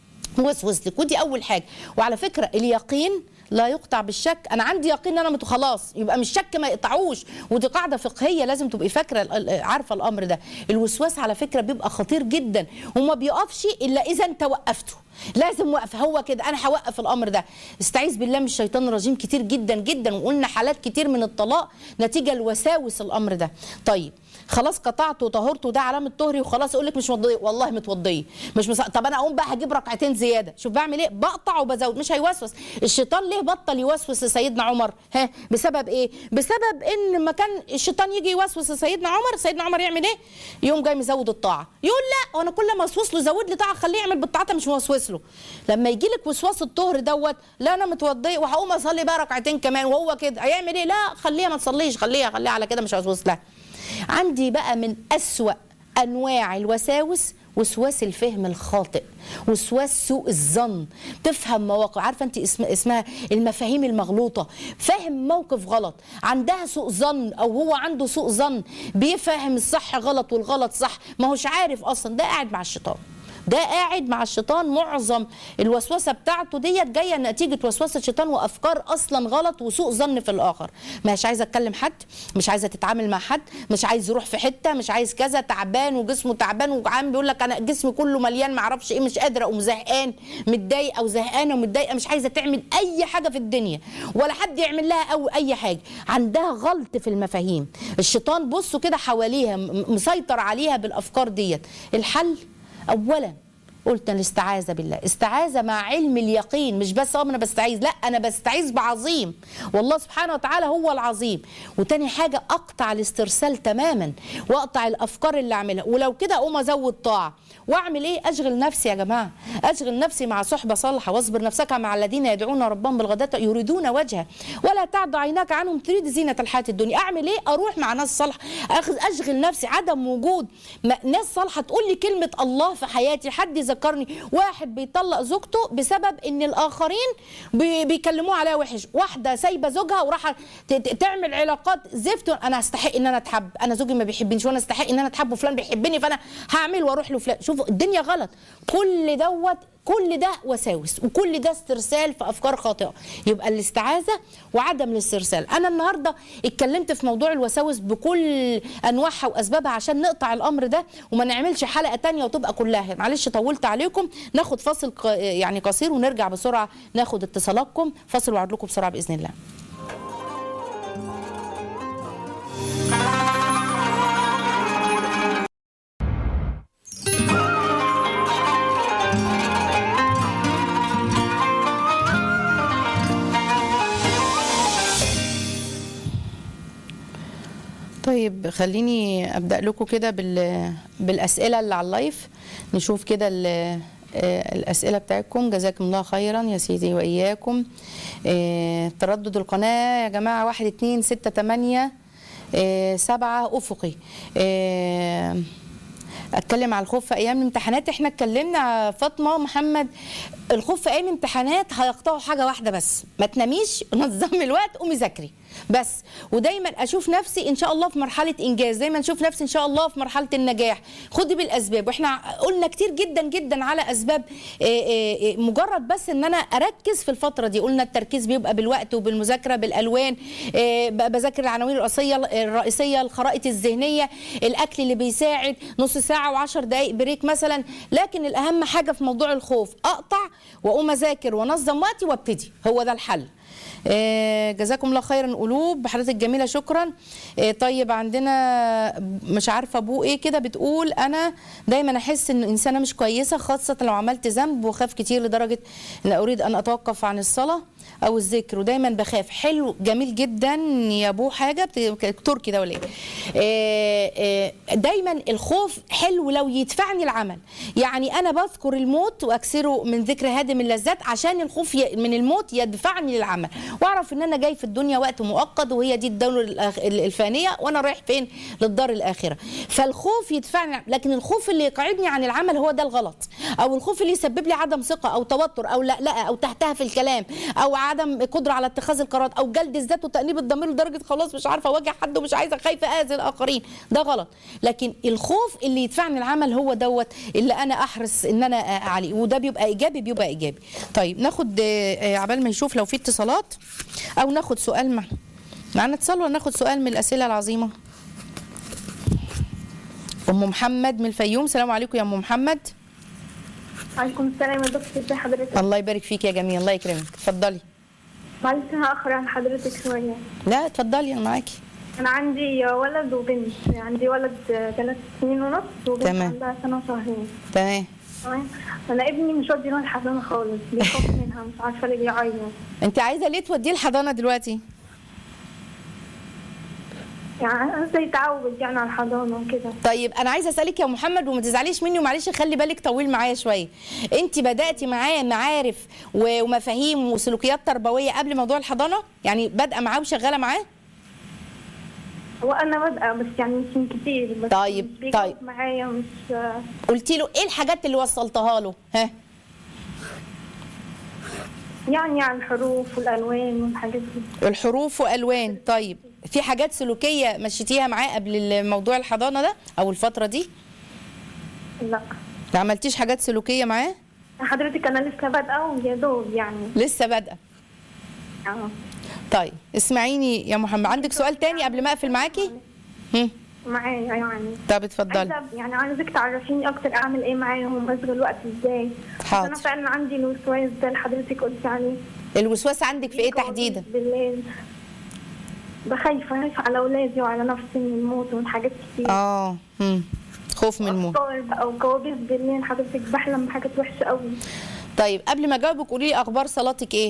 وسوس لك ودي اول حاجه وعلى فكره اليقين لا يقطع بالشك انا عندي يقين ان انا مت خلاص يبقى مش شك ما يقطعوش ودي قاعده فقهيه لازم تبقي فاكره ال- ال- عارفه الامر ده الوسواس على فكره بيبقى خطير جدا وما بيقفش الا اذا انت وقفته لازم وقف هو كده انا هوقف الامر ده استعيذ بالله من الشيطان الرجيم كتير جدا جدا وقلنا حالات كتير من الطلاق نتيجه لوساوس الامر ده طيب خلاص قطعت وطهرت وده علامه طهري وخلاص اقول لك مش متوضيه والله متوضيه مش مص... طب انا اقوم بقى هجيب ركعتين زياده شوف بعمل ايه بقطع وبزود مش هيوسوس الشيطان ليه بطل يوسوس لسيدنا عمر ها بسبب ايه بسبب ان ما كان الشيطان يجي يوسوس لسيدنا عمر سيدنا عمر يعمل ايه يقوم جاي مزود الطاعه يقول لا وانا كل ما اوسوس له زود لي طاعه خليه يعمل بالطاعه مش موسوس له لما يجي لك وسواس الطهر دوت لا انا متوضيه وهقوم اصلي بقى ركعتين كمان وهو كده هيعمل ايه لا خليها ما تصليش خليها خليها على كده مش هوسوس لها عندي بقى من أسوأ أنواع الوساوس وسواس الفهم الخاطئ وسواس سوء الظن تفهم مواقف عارفه انت اسم اسمها المفاهيم المغلوطه فاهم موقف غلط عندها سوء ظن او هو عنده سوء ظن بيفهم الصح غلط والغلط صح ما هوش عارف اصلا ده قاعد مع الشيطان ده قاعد مع الشيطان معظم الوسوسه بتاعته ديت جايه نتيجه وسوسه الشيطان وافكار اصلا غلط وسوء ظن في الاخر مش عايزه اتكلم حد مش عايزه تتعامل مع حد مش عايز يروح في حته مش عايز كذا تعبان وجسمه تعبان وعم بيقول لك انا جسمي كله مليان ما اعرفش ايه مش قادره اقوم زهقان متضايقه وزهقانه ومتضايقه مش عايزه تعمل اي حاجه في الدنيا ولا حد يعمل لها او اي حاجه عندها غلط في المفاهيم الشيطان بصوا كده حواليها م- مسيطر عليها بالافكار ديت الحل اولا قلت الاستعاذه بالله استعاذه مع علم اليقين مش بس اه انا بستعيذ لا انا بستعيذ بعظيم والله سبحانه وتعالى هو العظيم وتاني حاجه اقطع الاسترسال تماما واقطع الافكار اللي اعملها ولو كده اقوم ازود طاعه واعمل ايه اشغل نفسي يا جماعه اشغل نفسي مع صحبه صالحه واصبر نفسك مع الذين يدعون ربهم بالغداة يريدون وجهه ولا تعد عيناك عنهم تريد زينه الحياه الدنيا اعمل ايه اروح مع ناس صالحه أخذ اشغل نفسي عدم وجود ما- ناس صالحه تقول لي كلمه الله في حياتي حد يذكرني واحد بيطلق زوجته بسبب ان الاخرين بي- بيكلموه عليها وحش واحده سايبه زوجها وراح ت- ت- تعمل علاقات زفت انا استحق ان انا اتحب انا زوجي ما بيحبنيش وانا استحق ان انا اتحب وفلان بيحبني فانا هعمل واروح له فلان شوفوا الدنيا غلط كل دوت كل ده وساوس وكل ده استرسال في افكار خاطئه يبقى الاستعاذه وعدم الاسترسال انا النهارده اتكلمت في موضوع الوساوس بكل انواعها واسبابها عشان نقطع الامر ده وما نعملش حلقه تانية وتبقى كلها معلش طولت عليكم ناخد فاصل ق- يعني قصير ونرجع بسرعه ناخد اتصالاتكم فاصل وعد لكم بسرعه باذن الله طيب خليني ابدا لكم كده بال بالاسئله اللي على اللايف نشوف كده ال- آه، الاسئله بتاعتكم جزاكم الله خيرا يا سيدي واياكم آه، تردد القناه يا جماعه واحد اتنين ستة تمانية آه، سبعة افقي آه، اتكلم على الخوف في ايام الامتحانات احنا اتكلمنا فاطمه محمد الخوف في ايام الامتحانات هيقطعوا حاجه واحده بس ما تناميش نظمي الوقت قومي ذاكري بس ودايما اشوف نفسي ان شاء الله في مرحله انجاز دايما اشوف نفسي ان شاء الله في مرحله النجاح خدي بالاسباب واحنا قلنا كتير جدا جدا على اسباب آه، آه، آه، مجرد بس ان انا اركز في الفتره دي قلنا التركيز بيبقى بالوقت وبالمذاكره بالالوان آه، ب- بذاكر العناوين الرئيسيه الرئيسيه الخرائط الذهنيه الاكل اللي بيساعد نص ساعه وعشر دقائق بريك مثلا لكن الاهم حاجه في موضوع الخوف اقطع واقوم اذاكر وانظم وقتي وابتدي هو ده الحل آه، جزاكم الله خيرا قلوب بحضرتك الجميله شكرا آه، طيب عندنا مش عارفه ابوه ايه كده بتقول انا دايما احس ان انسانه مش كويسه خاصه لو عملت ذنب واخاف كتير لدرجه ان اريد ان اتوقف عن الصلاه او الذكر ودايما بخاف حلو جميل جدا يا ابو حاجه بت- تركي ده ولا ايه آه، آه، دايما الخوف حلو لو يدفعني العمل يعني انا بذكر الموت واكسره من ذكر هادم اللذات عشان الخوف ي- من الموت يدفعني للعمل واعرف ان انا جاي في الدنيا وقت مؤقت وهي دي الدار الآخ- الفانيه وانا رايح فين للدار الاخره فالخوف يدفعني لكن الخوف اللي يقعدني عن العمل هو ده الغلط او الخوف اللي يسبب لي عدم ثقه او توتر او لألأة او تحتها في الكلام او عدم قدره على اتخاذ القرارات او جلد الذات وتانيب الضمير لدرجه خلاص مش عارفه اواجه حد ومش عايزه خايفه اذي الاخرين ده غلط لكن الخوف اللي يدفعني العمل هو دوت اللي انا احرص ان انا آه، عليه وده بيبقى ايجابي بيبقى ايجابي طيب ناخد آه، آه، عبال ما يشوف لو في اتصالات او ناخد سؤال مع معانا اتصال ولا ناخد سؤال من الاسئله العظيمه ام محمد من الفيوم السلام عليكم يا ام محمد عليكم السلام يا دكتور ازي حضرتك الله يبارك فيك يا جميل الله يكرمك اتفضلي معلش هاخر عن حضرتك شويه لا اتفضلي انا معاكي انا عندي ولد وبنت عندي ولد ثلاث سنين ونص وبنت تمام. عندها سنه وشهرين تمام تمام انا ابني مش ودي له الحضانه خالص بيخاف منها مش عارفه ليه بيعيط انت عايزه ليه توديه الحضانه دلوقتي يعني أنا زي تعود يعني على الحضانه وكده طيب انا عايزه اسالك يا محمد وما تزعليش مني ومعلش خلي بالك طويل معايا شويه انت بداتي معاه معارف و- ومفاهيم وسلوكيات تربويه قبل موضوع الحضانه يعني بادئه معاه وشغاله معاه هو انا بادئه بس يعني مش من كتير بس طيب، مش بيجاوب طيب. معايا مش قلتي له ايه الحاجات اللي وصلتها له ها يعني عن الحروف والالوان والحاجات دي الحروف والوان طيب في حاجات سلوكيه مشيتيها معاه قبل موضوع الحضانه ده او الفتره دي لا ما عملتيش حاجات سلوكيه معاه حضرتك انا لسه بادئه ويا دوب يعني لسه بادئه اه طيب اسمعيني يا محمد عندك سؤال تاني قبل ما اقفل معاكي هم. معايا يعني طب اتفضلي عايزه يعني عايزك تعرفيني اكتر اعمل ايه معاهم اشغل الوقت ازاي حاضر. انا فعلا عندي الوسواس ده اللي حضرتك قلت عليه الوسواس عندك في ايه تحديدا بالليل بخايفه خايفه على اولادي وعلى نفسي من الموت ومن حاجات كتير اه هم. خوف من الموت أفكار بقى وكوابيس بالليل حضرتك بحلم بحاجات وحشه قوي طيب قبل ما اجاوبك قولي لي اخبار صلاتك ايه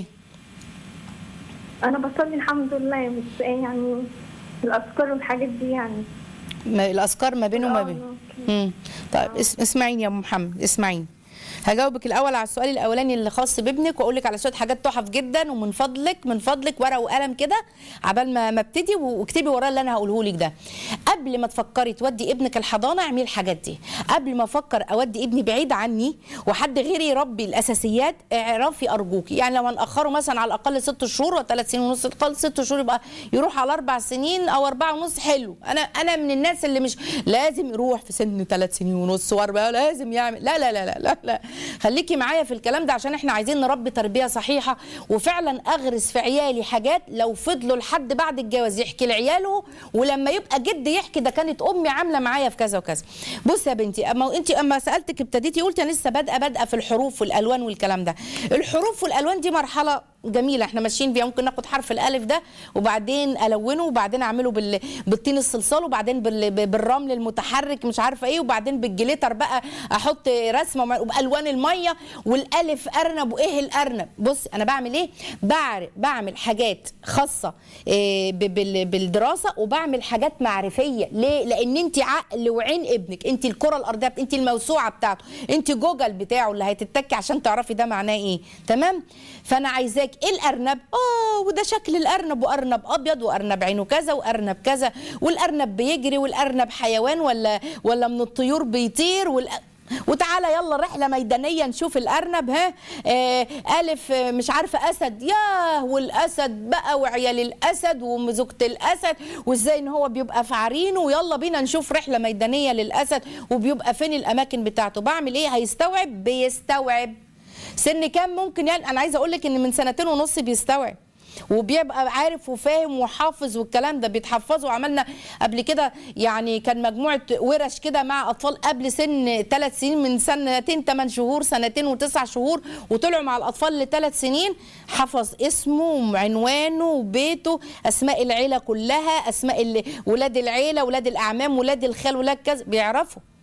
انا بصلي الحمد لله بس ايه يعني الاذكار والحاجات دي يعني ما الاذكار ما بينه وما آه، بين أوكي. مم. طيب اس- اسمعيني يا ام محمد اسمعيني هجاوبك الاول على السؤال الاولاني اللي خاص بابنك واقول لك على شويه حاجات تحف جدا ومن فضلك من فضلك ورقه وقلم كده عبال ما ما ابتدي واكتبي وراه اللي انا هقوله لك ده قبل ما تفكري تودي ابنك الحضانه اعملي الحاجات دي قبل ما افكر اودي ابني بعيد عني وحد غيري يربي الاساسيات اعرفي ارجوكي يعني لو هنأخره مثلا على الاقل ست شهور وثلاث سنين ونص الاقل ست شهور يبقى يروح على اربع سنين او اربعه ونص حلو انا انا من الناس اللي مش لازم يروح في سن ثلاث سنين ونص واربعه لازم يعمل لا لا لا لا لا, لا. خليكي معايا في الكلام ده عشان احنا عايزين نربي تربيه صحيحه وفعلا اغرس في عيالي حاجات لو فضلوا لحد بعد الجواز يحكي لعياله ولما يبقى جد يحكي ده كانت امي عامله معايا في كذا وكذا بص يا بنتي اما انت اما سالتك ابتديتي قلتي انا لسه بادئه بادئه في الحروف والالوان والكلام ده الحروف والالوان دي مرحله جميله احنا ماشيين بيها ممكن ناخد حرف الالف ده وبعدين الونه وبعدين اعمله بال... بالطين الصلصال وبعدين بال... بالرمل المتحرك مش عارفه ايه وبعدين بالجليتر بقى احط رسمه وم- وبالوان الميه والالف ارنب وايه الارنب بص انا بعمل ايه بعر... بعمل حاجات خاصه إيه ب... بال... بالدراسه وبعمل حاجات معرفيه ليه لان انت عقل وعين ابنك انت الكره الارضيه انت الموسوعه بتاعته انت جوجل بتاعه اللي هتتكي عشان تعرفي ده معناه ايه تمام فانا عايزاك ايه الارنب اه وده شكل الارنب وارنب ابيض وارنب عينه كذا وارنب كذا والارنب بيجري والارنب حيوان ولا ولا من الطيور بيطير وال وتعالى يلا رحلة ميدانية نشوف الأرنب ها آه ألف آه، مش عارفة أسد ياه والأسد بقى وعيال الأسد وزوجة الأسد وإزاي إن هو بيبقى في عرينه ويلا بينا نشوف رحلة ميدانية للأسد وبيبقى فين الأماكن بتاعته بعمل إيه هيستوعب بيستوعب سن كام ممكن يعني انا عايزه اقول لك ان من سنتين ونص بيستوعب وبيبقى عارف وفاهم وحافظ والكلام ده بيتحفظوا وعملنا قبل كده يعني كان مجموعه ورش كده مع اطفال قبل سن ثلاث سنين من سنتين ثمان شهور سنتين وتسع شهور وطلعوا مع الاطفال لثلاث سنين حفظ اسمه وعنوانه وبيته اسماء العيله كلها اسماء ال- ولاد العيله ولاد الاعمام ولاد الخال ولاد كذا بيعرفوا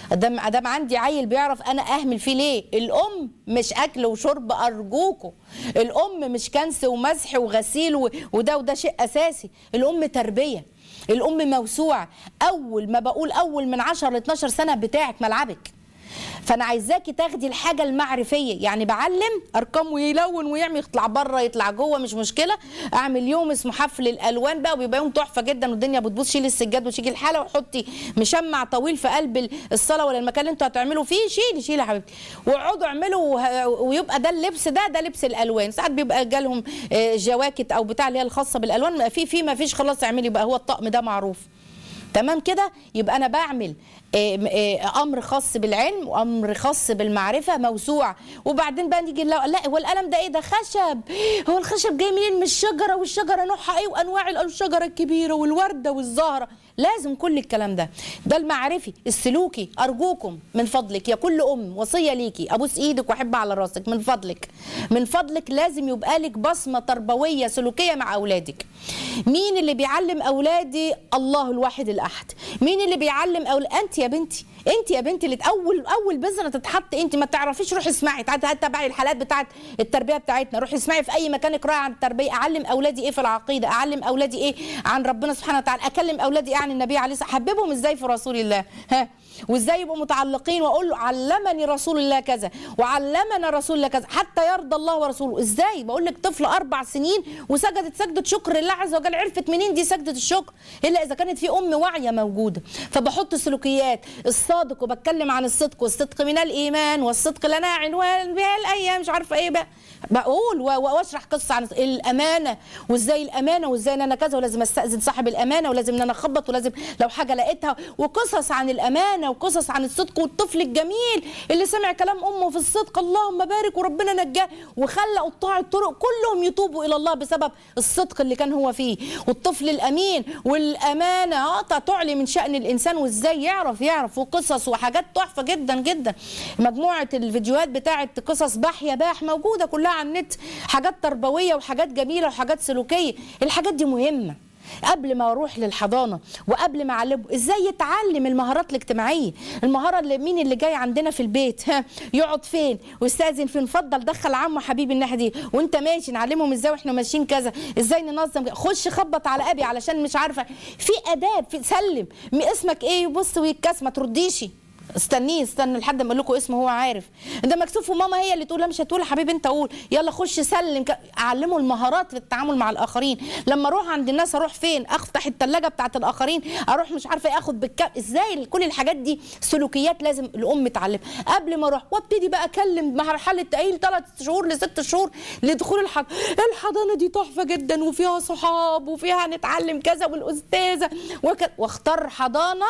ادام ادام عندي عيل بيعرف انا اهمل فيه ليه الام مش اكل وشرب ارجوكوا الام مش كنس ومسح وغسيل و- وده وده شيء اساسي الام تربيه الام موسوعه اول ما بقول اول من 10 ل 12 سنه بتاعك ملعبك فانا عايزاكي تاخدي الحاجه المعرفيه يعني بعلم ارقام ويلون ويعمل يطلع بره يطلع جوه مش مشكله اعمل يوم اسمه حفل الالوان بقى وبيبقى يوم تحفه جدا والدنيا بتبوظ شيلي السجاد وشيلي الحاله وحطي مشمع طويل في قلب الصلاه ولا المكان اللي انتوا هتعملوا فيه شيلي شيلي يا حبيبتي واقعدوا اعملوا وه- ويبقى ده اللبس ده ده لبس الالوان ساعات بيبقى جالهم آه، جواكت او بتاع اللي هي الخاصه بالالوان في في ما فيش خلاص اعملي بقى هو الطقم ده معروف تمام كده يبقى انا بعمل آه، آه، امر خاص بالعلم وامر خاص بالمعرفه موسوعه وبعدين بقى نيجي نلاقي لا هو القلم ده ايه ده خشب هو الخشب جاي منين من الشجره والشجره نوعها ايه وانواع ال- الشجره الكبيره والورده والزهره لازم كل الكلام ده ده المعرفي السلوكي ارجوكم من فضلك يا كل ام وصيه ليكي ابوس ايدك واحب على راسك من فضلك من فضلك لازم يبقى لك بصمه تربويه سلوكيه مع اولادك مين اللي بيعلم اولادي الله الواحد الاحد مين اللي بيعلم أول... انت يا بنتي انت يا بنتي اللي اول اول بذره تتحط انت ما تعرفيش روحي اسمعي تعالي تبعي الحالات بتاعت التربيه بتاعتنا روحي اسمعي في اي مكان اقراي عن التربيه اعلم اولادي ايه في العقيده اعلم اولادي ايه عن ربنا سبحانه وتعالى اكلم اولادي ايه عن النبي عليه الصلاه احببهم ازاي في رسول الله ها وازاي يبقوا متعلقين واقول له علمني رسول الله كذا وعلمنا رسول الله كذا حتى يرضى الله ورسوله ازاي بقول لك طفل اربع سنين وسجدت سجده شكر لله عز وجل عرفت منين دي سجده الشكر الا اذا كانت في ام واعيه موجوده فبحط سلوكيات الصادق وبتكلم عن الصدق والصدق من الايمان والصدق لنا عنوان بها الايام مش عارفه ايه بقى بقول و- و- واشرح قصه عن الامانه وازاي الامانه وازاي ان انا كذا ولازم استاذن صاحب الامانه ولازم ان انا اخبط ولازم لو حاجه لقيتها وقصص عن الامانه وقصص عن الصدق والطفل الجميل اللي سمع كلام امه في الصدق اللهم بارك وربنا نجاه وخلى قطاع الطرق كلهم يتوبوا الى الله بسبب الصدق اللي كان هو فيه والطفل الامين والامانه اه تعلي من شان الانسان وازاي يعرف يعرف وقصص وحاجات تحفه جدا جدا مجموعه الفيديوهات بتاعت قصص بحيا باح موجوده كلها على النت حاجات تربويه وحاجات جميله وحاجات سلوكيه الحاجات دي مهمه قبل ما اروح للحضانه وقبل ما اعلمه ازاي يتعلم المهارات الاجتماعيه المهاره اللي مين اللي جاي عندنا في البيت ها يقعد فين ويستاذن فين اتفضل دخل عمه حبيبي الناحيه دي وانت ماشي نعلمهم ازاي واحنا ماشيين كذا ازاي ننظم خش خبط على ابي علشان مش عارفه في اداب في سلم م- اسمك ايه يبص ويتكاس ما ترديشي استنيه استنى لحد ما اقول لكم اسمه هو عارف ده مكسوف وماما هي اللي تقول لا مش هتقول يا حبيبي انت قول يلا خش سلم ك- اعلمه المهارات في التعامل مع الاخرين لما اروح عند الناس اروح فين افتح الثلاجه بتاعت الاخرين اروح مش عارفه إيه، اخد بالكام ازاي كل الحاجات دي سلوكيات لازم الام تعلم قبل ما اروح وابتدي بقى اكلم مرحله تاهيل ثلاث شهور لست شهور لدخول الحضانه الحضانه دي تحفه جدا وفيها صحاب وفيها نتعلم كذا والاستاذه وك... واختار حضانه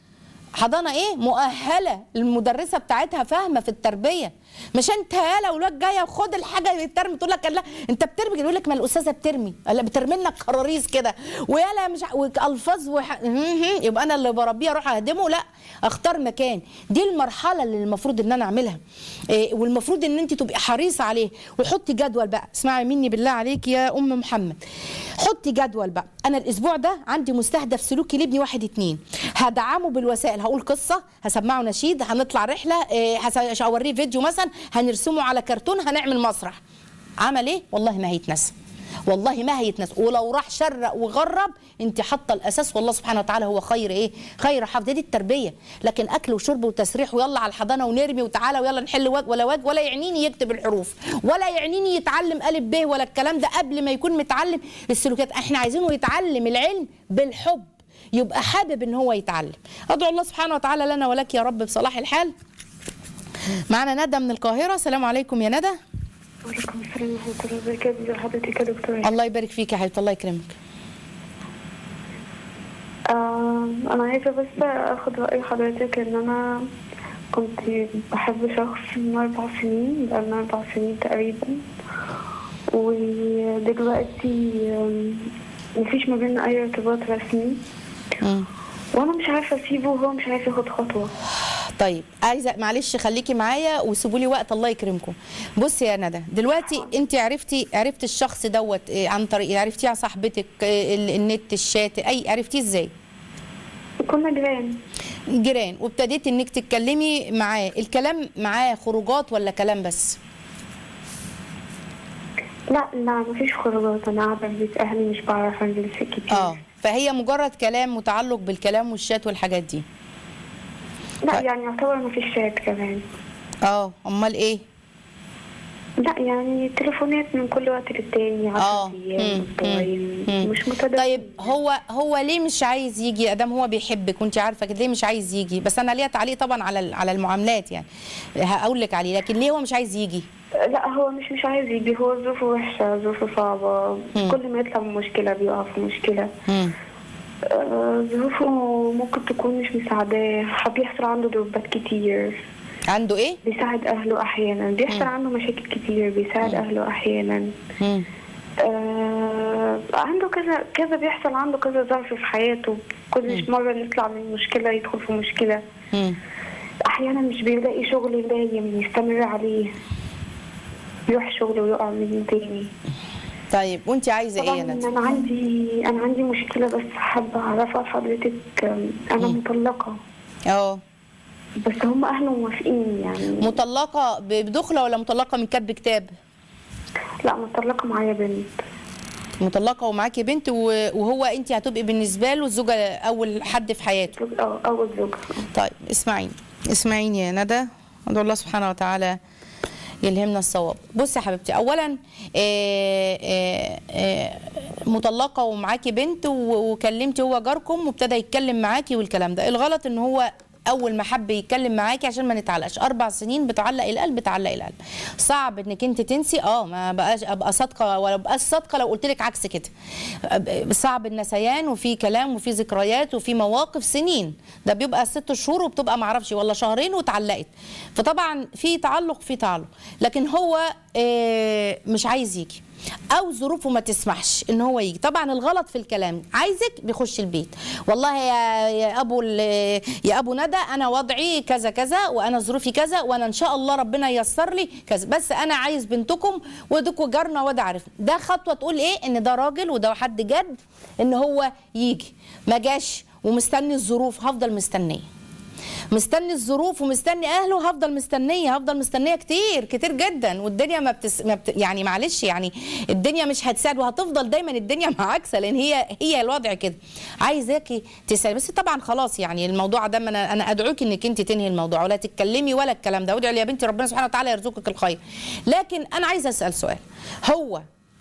حضانه ايه مؤهله المدرسه بتاعتها فاهمه في التربيه مش انت يالا والواد جايه وخد الحاجه ترمي تقول لك لا انت بترمي يقول لك ما الاستاذه بترمي لا بترمي لنا كراريس كده ويالا مش ع- والفاظ وح... يبقى انا اللي بربيه اروح اهدمه لا اختار مكان دي المرحله اللي المفروض ان انا اعملها إيه والمفروض ان انت تبقي حريصه عليه وحطي جدول بقى اسمعي مني بالله عليك يا ام محمد حطي جدول بقى انا الاسبوع ده عندي مستهدف سلوكي لابني واحد اتنين هدعمه بالوسائل هقول قصه هسمعه نشيد هنطلع رحله إيه، هس- هوريه فيديو مثلا هنرسمه على كرتون هنعمل مسرح عمل ايه والله ما هيتنسى والله ما هيتنسى ولو راح شرق وغرب انت حاطه الاساس والله سبحانه وتعالى هو خير ايه خير حافظ دي التربيه لكن اكل وشرب وتسريح ويلا على الحضانه ونرمي وتعالى ويلا نحل وجه ولا وجه ولا يعنيني يكتب الحروف ولا يعنيني يتعلم الف ب ولا الكلام ده قبل ما يكون متعلم السلوكيات احنا عايزينه يتعلم العلم بالحب يبقى حابب ان هو يتعلم ادعو الله سبحانه وتعالى لنا ولك يا رب بصلاح الحال معنا ندى من القاهره السلام عليكم يا ندى وعليكم السلام ورحمة الله وبركاته ازي حضرتك يا دكتور الله يبارك فيك يا حبيبتي الله يكرمك آه أنا عايزة بس أخد رأي حضرتك إن أنا كنت بحب شخص من أربع سنين بقالنا أربع سنين تقريبا ودلوقتي آم، مفيش ما بيننا أي ارتباط رسمي مم. وأنا مش عارفة أسيبه وهو مش عارف ياخد خطوة طيب عايزه معلش خليكي معايا وسيبوا لي وقت الله يكرمكم بصي يا ندى دلوقتي انت عرفتي عرفتي الشخص دوت إيه عن طريق عرفتيه عن صاحبتك إيه ال- النت الشات اي عرفتيه ازاي كنا جيران جيران وابتديت انك تتكلمي معاه الكلام معاه خروجات ولا كلام بس لا لا مفيش خروجات انا قاعده في بيت اهلي مش بعرف انزل في كتير اه فهي مجرد كلام متعلق بالكلام والشات والحاجات دي لا يعني يعتبر مفيش شات كمان اه امال ايه لا يعني تليفونات من كل وقت للتاني اه 10 ايام مم. اسبوعين مم. مش متداول طيب هو هو ليه مش عايز يجي ادام هو بيحبك وانت عارفه كده ليه مش عايز يجي بس انا ليا تعليق طبعا على ال- على المعاملات يعني هقول لك عليه لكن ليه هو مش عايز يجي لا هو مش مش عايز يجي هو ظروفه وحشة ظروفه صعبة مم. كل ما يطلع من مشكلة بيقع في مشكلة مم. آه، ظروفه ممكن تكون مش مساعداه بيحصل عنده ضربات كتير عنده ايه بيساعد أهله أحيانا بيحصل عنده مشاكل كتير بيساعد أهله أحيانا مم. آه عنده كذا كذا بيحصل عنده كذا ظرف في حياته كل مرة يطلع من مشكلة يدخل في مشكلة مم. أحيانا مش بيلاقي شغل دايم يستمر عليه يروح شغل ويقع منه تاني طيب وانت عايزه ايه طبعا يا ندى انا عندي انا عندي مشكله بس حابه اعرفها لحضرتك أم، انا مطلقه اه بس هم اهله موافقين يعني مطلقه ب- بدخله ولا مطلقه من كتب كتاب لا مطلقه معايا بنت مطلقه ومعاكي بنت و- وهو انت هتبقي بالنسبه له الزوجه اول حد في حياته زوج- اه اول زوجة طيب اسمعيني اسمعيني يا ندى ادعو الله سبحانه وتعالى يلهمنا الصواب بصي يا حبيبتي اولا آه، آه، آه، مطلقه ومعاكي بنت و- وكلمتي هو جاركم وابتدى يتكلم معاكي والكلام ده الغلط ان هو اول ما حب يتكلم معاكي عشان ما نتعلقش اربع سنين بتعلق القلب بتعلق القلب صعب انك انت تنسي اه ما بقاش ابقى صادقه ولا بقاش صادقه لو قلت لك عكس كده أب- صعب النسيان وفي كلام وفي ذكريات وفي مواقف سنين ده بيبقى ست شهور وبتبقى معرفش ولا شهرين واتعلقت فطبعا في تعلق في تعلق لكن هو آه، مش عايز يجي او ظروفه ما تسمحش ان هو يجي طبعا الغلط في الكلام عايزك بيخش البيت والله يا يا ابو ال- يا ابو ندى انا وضعي كذا كذا وانا ظروفي كذا وانا ان شاء الله ربنا ييسر لي كذا بس انا عايز بنتكم ودكوا جارنا وده عارف ده خطوه تقول ايه ان ده راجل وده حد جد ان هو يجي ما جاش ومستني الظروف هفضل مستنيه مستني الظروف ومستني اهله هفضل مستنيه هفضل مستنيه كتير كتير جدا والدنيا ما, بتس... ما بت... يعني معلش يعني الدنيا مش هتساعد وهتفضل دايما الدنيا معاكسه لان هي هي الوضع كده عايزاكي تسالي بس طبعا خلاص يعني الموضوع ده انا انا ادعوك انك انت تنهي الموضوع ولا تتكلمي ولا الكلام ده وادعي يا بنتي ربنا سبحانه وتعالى يرزقك الخير لكن انا عايزه اسال سؤال هو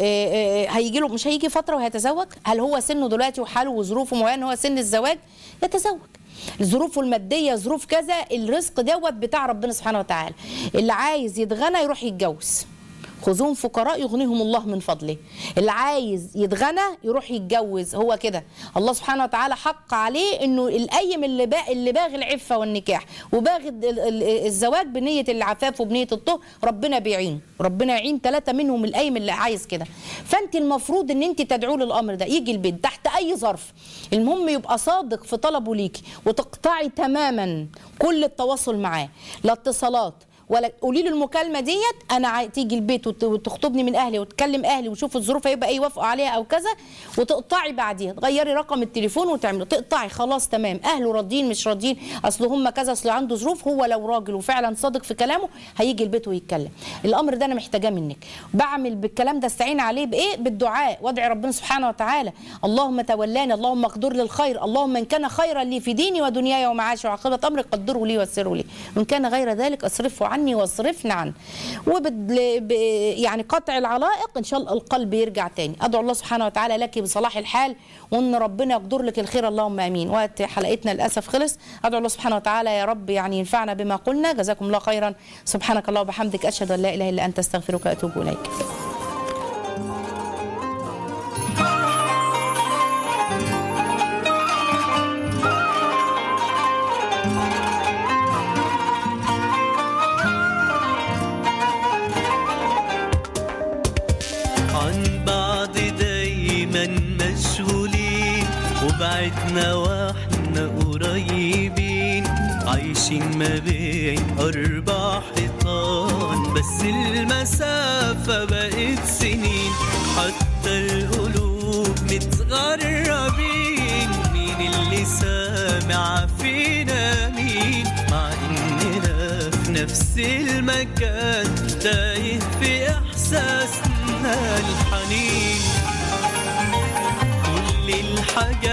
هيجي له مش هيجي فتره وهيتزوج هل هو سنه دلوقتي وحاله وظروفه معينه هو سن الزواج يتزوج ظروفه الماديه ظروف كذا الرزق دوت بتاع ربنا سبحانه وتعالى اللي عايز يتغنى يروح يتجوز خذوهم فقراء يغنيهم الله من فضله اللي عايز يتغنى يروح يتجوز هو كده الله سبحانه وتعالى حق عليه انه الايم اللي با اللي باغي العفه والنكاح وباغي ال- ال- الزواج بنيه العفاف وبنيه الطهر ربنا بيعين ربنا يعين ثلاثه منهم الايم اللي عايز كده فانت المفروض ان انت تدعوا للامر ده يجي البيت تحت اي ظرف المهم يبقى صادق في طلبه ليكي وتقطعي تماما كل التواصل معاه لا اتصالات ولا قولي له المكالمه ديت انا عاي- تيجي البيت وت- وتخطبني من اهلي وتكلم اهلي وشوف الظروف هيبقى ايه يوافقوا عليها او كذا وتقطعي بعديها تغيري رقم التليفون وتعملي تقطعي خلاص تمام اهله راضيين مش راضيين اصل هم كذا اصل عنده ظروف هو لو راجل وفعلا صادق في كلامه هيجي البيت ويتكلم الامر ده انا محتاجاه منك بعمل بالكلام ده استعين عليه بايه بالدعاء وادعي ربنا سبحانه وتعالى اللهم تولاني اللهم اقدر لي الخير اللهم ان كان خيرا لي في ديني ودنياي ومعاشي وعاقبه امري قدره لي ويسره لي وان كان غير ذلك اصرفه عني واصرفنا عنه وبد ب- يعني قطع العلائق ان شاء الله القلب يرجع تاني ادعو الله سبحانه وتعالى لك بصلاح الحال وان ربنا يقدر لك الخير اللهم امين وقت حلقتنا للاسف خلص ادعو الله سبحانه وتعالى يا رب يعني ينفعنا بما قلنا جزاكم الله خيرا سبحانك الله وبحمدك اشهد ان لا اله الا انت استغفرك واتوب اليك عن بعض دايما مشغولين وبعدنا واحنا قريبين عايشين ما بين أربع حيطان بس المسافة بقت سنين حتى القلوب متغربين مين اللي سامع فينا نفس المكان تايه في إحساسنا الحنين كل الحاجات